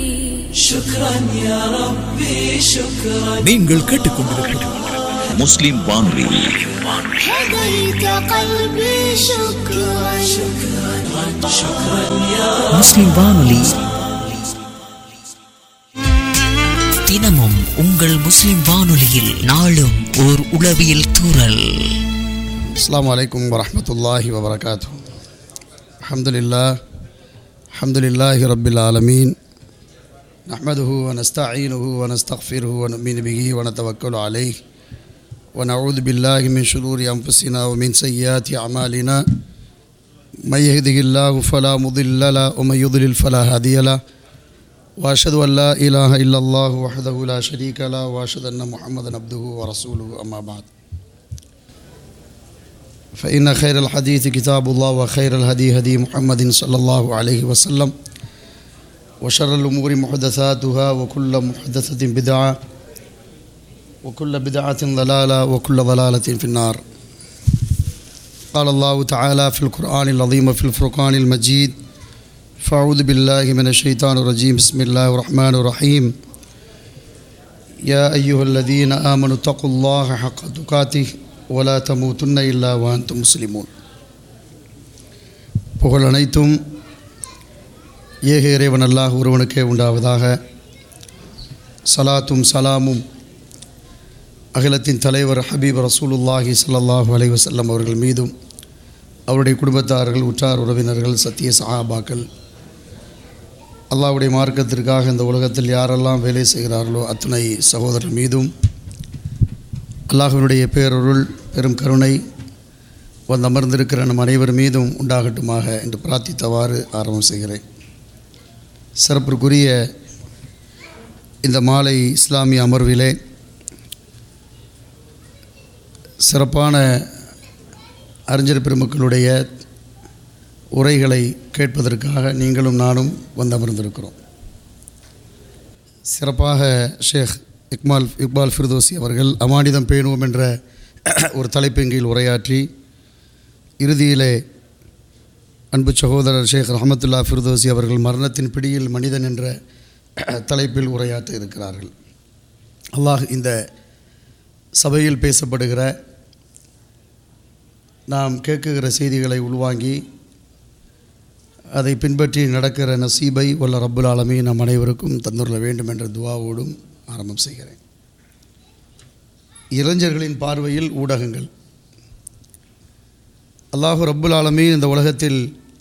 நீங்கள் கேட்டுக்கொண்டிருப்பது முஸ்லிம் வானொலி هديت قلبي شكرا முஸ்லிம் வானொலி தினமும் உங்கள் முஸ்லிம் வானொலியில் நாளும் ஓர் உளவியல் தூறல் السلام عليكم ورحمة الله وبركاته الحمد لله الحمد لله رب العالمين نحمده ونستعينه ونستغفره ونؤمن به ونتوكل عليه ونعوذ بالله من شرور أنفسنا ومن سيئات أعمالنا من يهده الله فلا مضل له ومن يضلل فلا هادي له وأشهد أن لا إله إلا الله وحده لا شريك له وأشهد أن محمدا عبده ورسوله أما بعد فإن خير الحديث كتاب الله وخير الهدي هدي محمد صلى الله عليه وسلم وشر الأمور محدثاتها وكل محدثة بدعة وكل بدعة ضلالة وكل ضلالة في النار قال الله تعالى في القرآن العظيم في الفرقان المجيد فأعوذ بالله من الشيطان الرجيم بسم الله الرحمن الرحيم يا أيها الذين آمنوا اتقوا الله حق تقاته ولا تموتن إلا وأنتم مسلمون புகழ் அனைத்தும் ஏக இறைவன் அல்லாஹ் ஒருவனுக்கே உண்டாவதாக சலாத்தும் சலாமும் அகிலத்தின் தலைவர் ஹபீப் ரசூலுல்லாஹி ஸல்லல்லாஹு அலைஹி வஸல்லம் அவர்கள் மீதும் அவருடைய குடும்பத்தார்கள் உற்றார் உறவினர்கள் சத்திய சஹாபாக்கள் அல்லாஹ்வுடைய மார்க்கத்திற்காக இந்த உலகத்தில் யாரெல்லாம் வேலை செய்கிறார்களோ அத்துணை சகோதரர் மீதும் அல்லாஹ்வினுடைய பேரருள் பெரும் கருணை வந்து அமர்ந்திருக்கிற நம் அனைவர் மீதும் உண்டாகட்டுமாக என்று பிரார்த்தித்தவாறு ஆரம்பம் செய்கிறேன் சிறப்பிற்குரிய இந்த மாலை இஸ்லாமிய அமர்விலே சிறப்பான அறிஞர் பெருமக்களுடைய உரைகளை கேட்பதற்காக நீங்களும் நானும் வந்து அமர்ந்திருக்கிறோம் சிறப்பாக ஷேக் இக்மால் இக்பால் ஃபிர்தோசி அவர்கள் அமானிதம் பேணுவோம் என்ற ஒரு தலைப்பின் கீழ் உரையாற்றி இறுதியிலே அன்பு சகோதரர் ஷேக் ரஹமத்துல்லா ஃபிர்தோசி அவர்கள் மரணத்தின் பிடியில் மனிதன் என்ற தலைப்பில் உரையாற்ற இருக்கிறார்கள் அல்லாஹ் இந்த சபையில் பேசப்படுகிற நாம் கேட்குகிற செய்திகளை உள்வாங்கி அதை பின்பற்றி நடக்கிற நசீபை வல்ல ரப்புல் ஆலமீ நம் அனைவருக்கும் தந்துள்ள வேண்டும் என்ற துவாவோடும் ஆரம்பம் செய்கிறேன் இளைஞர்களின் பார்வையில் ஊடகங்கள் அல்லாஹு ரப்புல் ஆலமீன் இந்த உலகத்தில்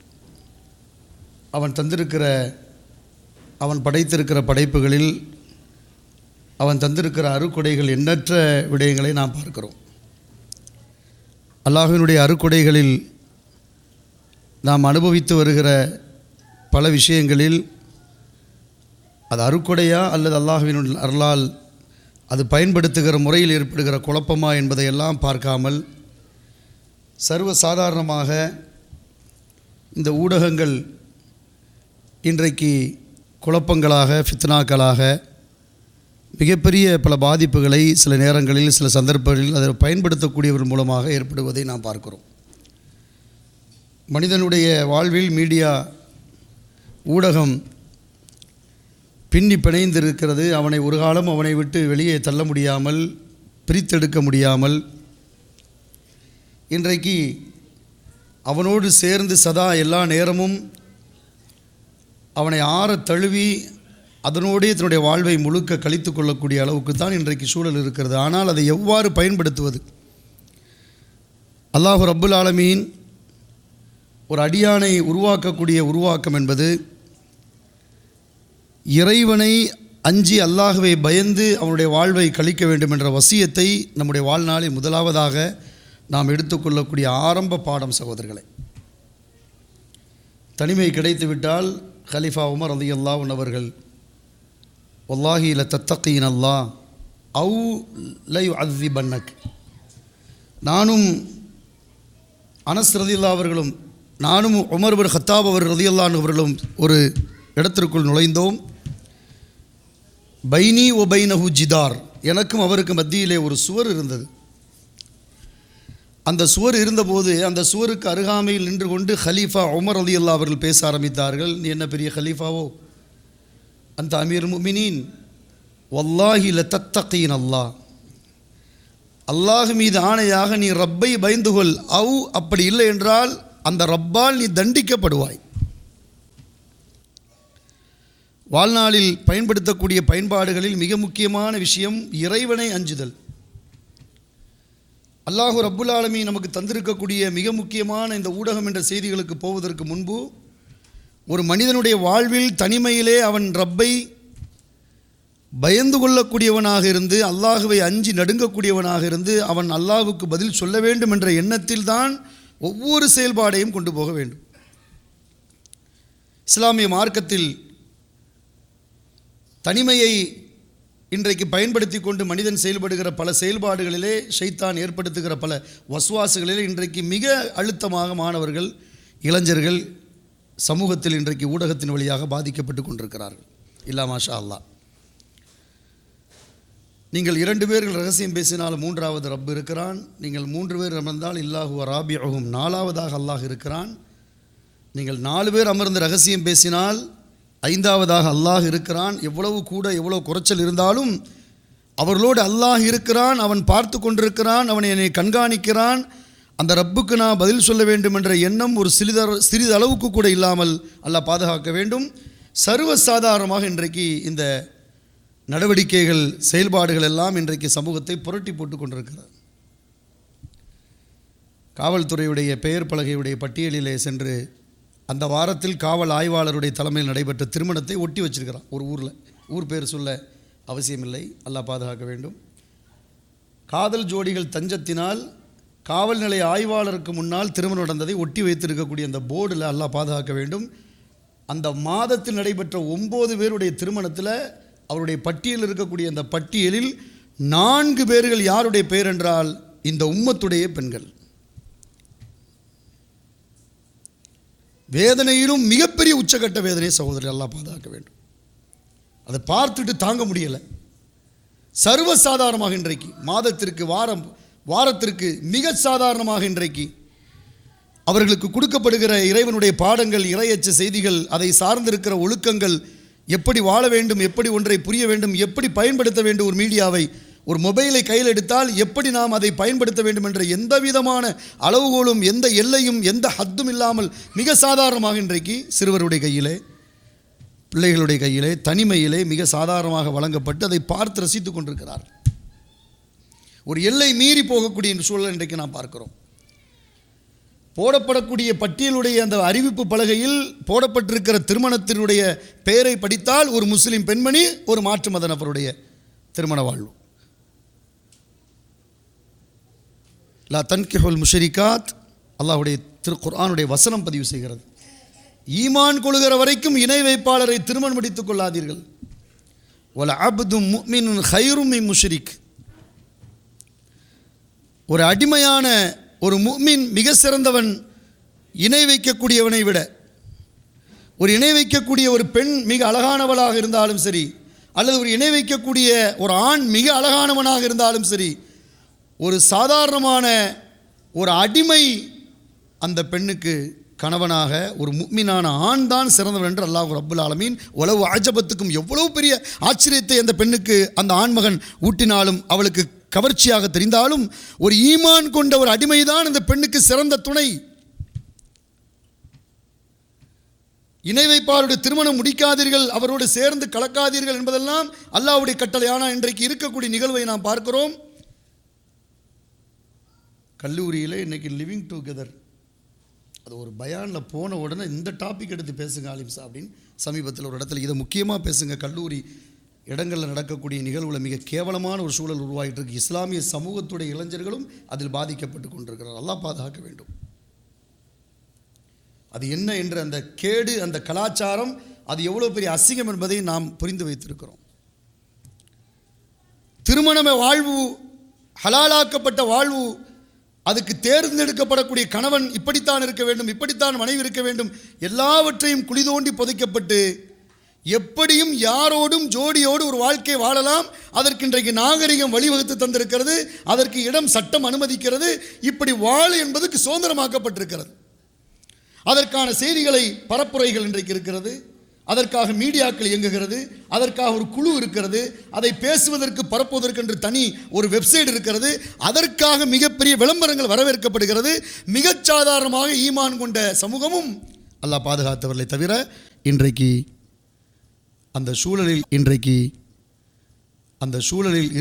அவன் தந்திருக்கிற அவன் படைத்திருக்கிற படைப்புகளில் அவன் தந்திருக்கிற அருக்கொடைகள் எண்ணற்ற விடயங்களை நாம் பார்க்கிறோம் அல்லாஹினுடைய அருக்கொடைகளில் நாம் அனுபவித்து வருகிற பல விஷயங்களில் அது அருக்கொடையா அல்லது அல்லாஹுவின் அருளால் அது பயன்படுத்துகிற முறையில் ஏற்படுகிற குழப்பமா என்பதையெல்லாம் பார்க்காமல் சர்வ சாதாரணமாக இந்த ஊடகங்கள் இன்றைக்கு குழப்பங்களாக ஃபித்னாக்களாக மிகப்பெரிய பல பாதிப்புகளை சில நேரங்களில் சில சந்தர்ப்பங்களில் அதை பயன்படுத்தக்கூடியவர் மூலமாக ஏற்படுவதை நாம் பார்க்கிறோம் மனிதனுடைய வாழ்வில் மீடியா ஊடகம் பின்னி பிணைந்திருக்கிறது அவனை ஒரு காலம் அவனை விட்டு வெளியே தள்ள முடியாமல் பிரித்தெடுக்க முடியாமல் இன்றைக்கு அவனோடு சேர்ந்து சதா எல்லா நேரமும் அவனை ஆற தழுவி அதனோடே தன்னுடைய வாழ்வை முழுக்க கழித்து கொள்ளக்கூடிய அளவுக்கு தான் இன்றைக்கு சூழல் இருக்கிறது ஆனால் அதை எவ்வாறு பயன்படுத்துவது அல்லாஹு ரப்புல் ஆலமீன் ஒரு அடியானை உருவாக்கக்கூடிய உருவாக்கம் என்பது இறைவனை அஞ்சி அல்லாஹுவை பயந்து அவனுடைய வாழ்வை கழிக்க வேண்டும் என்ற வசியத்தை நம்முடைய வாழ்நாளில் முதலாவதாக நாம் எடுத்துக்கொள்ளக்கூடிய ஆரம்ப பாடம் சகோதரர்களை தனிமை கிடைத்துவிட்டால் கலிஃபா உமர் அலி அல்லாஹ் அவர்கள் ஒல்லாஹி ல தத்தகீன் அல்லா அவு லை அதி பன்னக் நானும் அனஸ் ரதியுல்லா அவர்களும் நானும் உமர் பின் ஹத்தாப் அவர் ரதியுல்லான் அவர்களும் ஒரு இடத்திற்குள் நுழைந்தோம் பைனி ஒ பைனஹு ஜிதார் எனக்கும் அவருக்கு மத்தியிலே ஒரு சுவர் இருந்தது அந்த சுவர் இருந்தபோது அந்த சுவருக்கு அருகாமையில் நின்று கொண்டு ஹலீஃபா உமர் அலி அல்லா அவர்கள் பேச ஆரம்பித்தார்கள் நீ என்ன பெரிய ஹலீஃபாவோ அந்த அமீர் முமினின் வல்லாஹி ல தத்தகீன் அல்லாஹ் அல்லாஹ் மீது ஆணையாக நீ ரப்பை பயந்து கொள் அவு அப்படி இல்லை என்றால் அந்த ரப்பால் நீ தண்டிக்கப்படுவாய் வாழ்நாளில் பயன்படுத்தக்கூடிய பயன்பாடுகளில் மிக முக்கியமான விஷயம் இறைவனை அஞ்சுதல் அல்லாஹு ரப்புல் ஆலமீன் நமக்கு தந்திருக்கக்கூடிய மிக முக்கியமான இந்த ஊடகம் என்ற செய்திகளுக்கு போவதற்கு முன்பு ஒரு மனிதனுடைய வாழ்வில் தனிமையிலே அவன் ரப்பை பயந்து கொள்ளக்கூடியவனாக இருந்து அல்லாஹுவை அஞ்சி நடுங்கக்கூடியவனாக இருந்து அவன் அல்லாஹுக்கு பதில் சொல்ல வேண்டும் என்ற எண்ணத்தில் தான் ஒவ்வொரு செயல்பாடையும் கொண்டு போக வேண்டும் இஸ்லாமிய மார்க்கத்தில் தனிமையை இன்றைக்கு பயன்படுத்தி கொண்டு மனிதன் செயல்படுகிற பல செயல்பாடுகளிலே ஷைத்தான் ஏற்படுத்துகிற பல வசுவாசுகளிலே இன்றைக்கு மிக அழுத்தமாக மாணவர்கள் இளைஞர்கள் சமூகத்தில் இன்றைக்கு ஊடகத்தின் வழியாக பாதிக்கப்பட்டு கொண்டிருக்கிறார்கள் இல்லா மாஷா அல்லாஹ் நீங்கள் இரண்டு பேர்கள் ரகசியம் பேசினால் மூன்றாவது ரப் இருக்கிறான் நீங்கள் மூன்று பேர் அமர்ந்தால் இல்லாஹு ராபியகும் நாலாவதாக அல்லாஹ் இருக்கிறான் நீங்கள் நாலு பேர் அமர்ந்து ரகசியம் பேசினால் ஐந்தாவதாக அல்லாஹ் இருக்கிறான் எவ்வளவு கூட எவ்வளவு குறைச்சல் இருந்தாலும் அவர்களோடு அல்லாஹ் இருக்கிறான் அவன் பார்த்து கொண்டிருக்கிறான் அவன் என்னை கண்காணிக்கிறான் அந்த ரப்புக்கு நான் பதில் சொல்ல வேண்டும் என்ற எண்ணம் ஒரு சிறித சிறிது அளவுக்கு கூட இல்லாமல் அல்லாஹ் பாதுகாக்க வேண்டும் சர்வசாதாரணமாக இன்றைக்கு இந்த நடவடிக்கைகள் செயல்பாடுகள் எல்லாம் இன்றைக்கு சமூகத்தை புரட்டி போட்டு கொண்டிருக்கிறது காவல்துறையுடைய பெயர் பலகையுடைய பட்டியலிலே சென்று அந்த வாரத்தில் காவல் ஆய்வாளருடைய தலைமையில் நடைபெற்ற திருமணத்தை ஒட்டி வச்சிருக்கிறான் ஒரு ஊரில் ஊர் பேர் சொல்ல அவசியமில்லை அல்லாஹ் பாதுகாக்க வேண்டும் காதல் ஜோடிகள் தஞ்சத்தினால் காவல் நிலைய ஆய்வாளருக்கு முன்னால் திருமணம் நடந்ததை ஒட்டி வைத்திருக்கக்கூடிய அந்த போர்டில் அல்லாஹ் பாதுகாக்க வேண்டும் அந்த மாதத்தில் நடைபெற்ற ஒம்பது பேருடைய திருமணத்தில் அவருடைய பட்டியலில் இருக்கக்கூடிய அந்த பட்டியலில் நான்கு பேர்கள் யாருடைய பெயர் என்றால் இந்த உம்மத்துடைய பெண்கள் வேதனையிலும் மிகப்பெரிய உச்சக்கட்ட வேதனையை சகோதரர் எல்லாம் பாதுகாக்க வேண்டும் அதை பார்த்துட்டு தாங்க முடியலை சர்வசாதாரணமாக இன்றைக்கு மாதத்திற்கு வாரம் வாரத்திற்கு மிக சாதாரணமாக இன்றைக்கு அவர்களுக்கு கொடுக்கப்படுகிற இறைவனுடைய பாடங்கள் இறையச்ச செய்திகள் அதை சார்ந்திருக்கிற ஒழுக்கங்கள் எப்படி வாழ வேண்டும் எப்படி ஒன்றை புரிய வேண்டும் எப்படி பயன்படுத்த வேண்டும் ஒரு மீடியாவை ஒரு மொபைலை கையில் எடுத்தால் எப்படி நாம் அதை பயன்படுத்த வேண்டும் என்ற எந்த விதமான அளவுகோலும் எந்த எல்லையும் எந்த ஹத்தும் இல்லாமல் மிக சாதாரணமாக இன்றைக்கு சிறுவருடைய கையிலே பிள்ளைகளுடைய கையிலே தனிமையிலே மிக சாதாரணமாக வழங்கப்பட்டு அதை பார்த்து ரசித்து கொண்டிருக்கிறார் ஒரு எல்லை மீறி போகக்கூடிய சூழல் இன்றைக்கு நாம் பார்க்கிறோம் போடப்படக்கூடிய பட்டியலுடைய அந்த அறிவிப்பு பலகையில் போடப்பட்டிருக்கிற திருமணத்தினுடைய பெயரை படித்தால் ஒரு முஸ்லிம் பெண்மணி ஒரு மாற்று மத நபருடைய திருமண வாழ்வு லா தன்கிஹுல் முஷரிகாத் அல்லாஹ்வுடைய திரு குர்ஆனுடைய வசனம் பதிவு செய்கிறது ஈமான் கொள்கிற வரைக்கும் இணை வைப்பாளரை திருமணம் முடித்துக் கொள்ளாதீர்கள் ஒல அப்தும் முக்மின் ஹைரும் முஷரிக் ஒரு அடிமையான ஒரு முக்மின் மிக சிறந்தவன் இணை வைக்கக்கூடியவனை விட ஒரு இணை வைக்கக்கூடிய ஒரு பெண் மிக அழகானவளாக இருந்தாலும் சரி அல்லது ஒரு இணை வைக்கக்கூடிய ஒரு ஆண் மிக அழகானவனாக இருந்தாலும் சரி ஒரு சாதாரணமான ஒரு அடிமை அந்த பெண்ணுக்கு கணவனாக ஒரு முக்மினான ஆண் தான் சிறந்தவன் என்று அல்லாஹ் ரப்புல் ஆலமீன் உளவு ஆஜபத்துக்கும் எவ்வளவு பெரிய ஆச்சரியத்தை அந்த பெண்ணுக்கு அந்த ஆண்மகன் ஊட்டினாலும் அவளுக்கு கவர்ச்சியாக தெரிந்தாலும் ஒரு ஈமான் கொண்ட ஒரு அடிமைதான் அந்த பெண்ணுக்கு சிறந்த துணை இணை வைப்பாருடைய திருமணம் முடிக்காதீர்கள் அவரோடு சேர்ந்து கலக்காதீர்கள் என்பதெல்லாம் அல்லாஹ்வுடைய கட்டளை ஆனால் இன்றைக்கு இருக்கக்கூடிய நிகழ்வை நாம் பார்க்கிறோம் கல்லூரியில் இன்னைக்கு லிவிங் டுகெதர் அது ஒரு பயானில் போன உடனே இந்த டாபிக் எடுத்து பேசுங்க ஆலிம்சா அப்படின்னு சமீபத்தில் ஒரு இடத்துல இதை முக்கியமாக பேசுங்க கல்லூரி இடங்களில் நடக்கக்கூடிய நிகழ்வுல மிக கேவலமான ஒரு சூழல் உருவாகிட்டு இருக்கு இஸ்லாமிய சமூகத்துடைய இளைஞர்களும் அதில் பாதிக்கப்பட்டு கொண்டிருக்கிறார் அல்லாஹ் பாதுகாக்க வேண்டும் அது என்ன என்ற அந்த கேடு அந்த கலாச்சாரம் அது எவ்வளோ பெரிய அசிங்கம் என்பதை நாம் புரிந்து வைத்திருக்கிறோம் திருமண வாழ்வு ஹலாலாக்கப்பட்ட வாழ்வு அதுக்கு தேர்ந்தெடுக்கப்படக்கூடிய கணவன் இப்படித்தான் இருக்க வேண்டும் இப்படித்தான் மனைவி இருக்க வேண்டும் எல்லாவற்றையும் குழி தோண்டி புதைக்கப்பட்டு எப்படியும் யாரோடும் ஜோடியோடு ஒரு வாழ்க்கை வாழலாம் அதற்கு இன்றைக்கு நாகரிகம் வழிவகுத்து தந்திருக்கிறது அதற்கு இடம் சட்டம் அனுமதிக்கிறது இப்படி வாழ என்பதுக்கு சுதந்திரமாக்கப்பட்டிருக்கிறது அதற்கான செய்திகளை பரப்புரைகள் இன்றைக்கு இருக்கிறது அதற்காக மீடியாக்கள் இயங்குகிறது அதற்காக ஒரு குழு இருக்கிறது அதை பேசுவதற்கு பரப்புவதற்கு என்று தனி ஒரு வெப்சைட் இருக்கிறது அதற்காக மிகப்பெரிய விளம்பரங்கள் வரவேற்கப்படுகிறது மிகச் சாதாரணமாக ஈமான் கொண்ட சமூகமும் அல்லாஹ் பாதுகாத்தவர்களை தவிர இன்றைக்கு அந்த சூழலில் இன்றைக்கு அந்த சூழலில்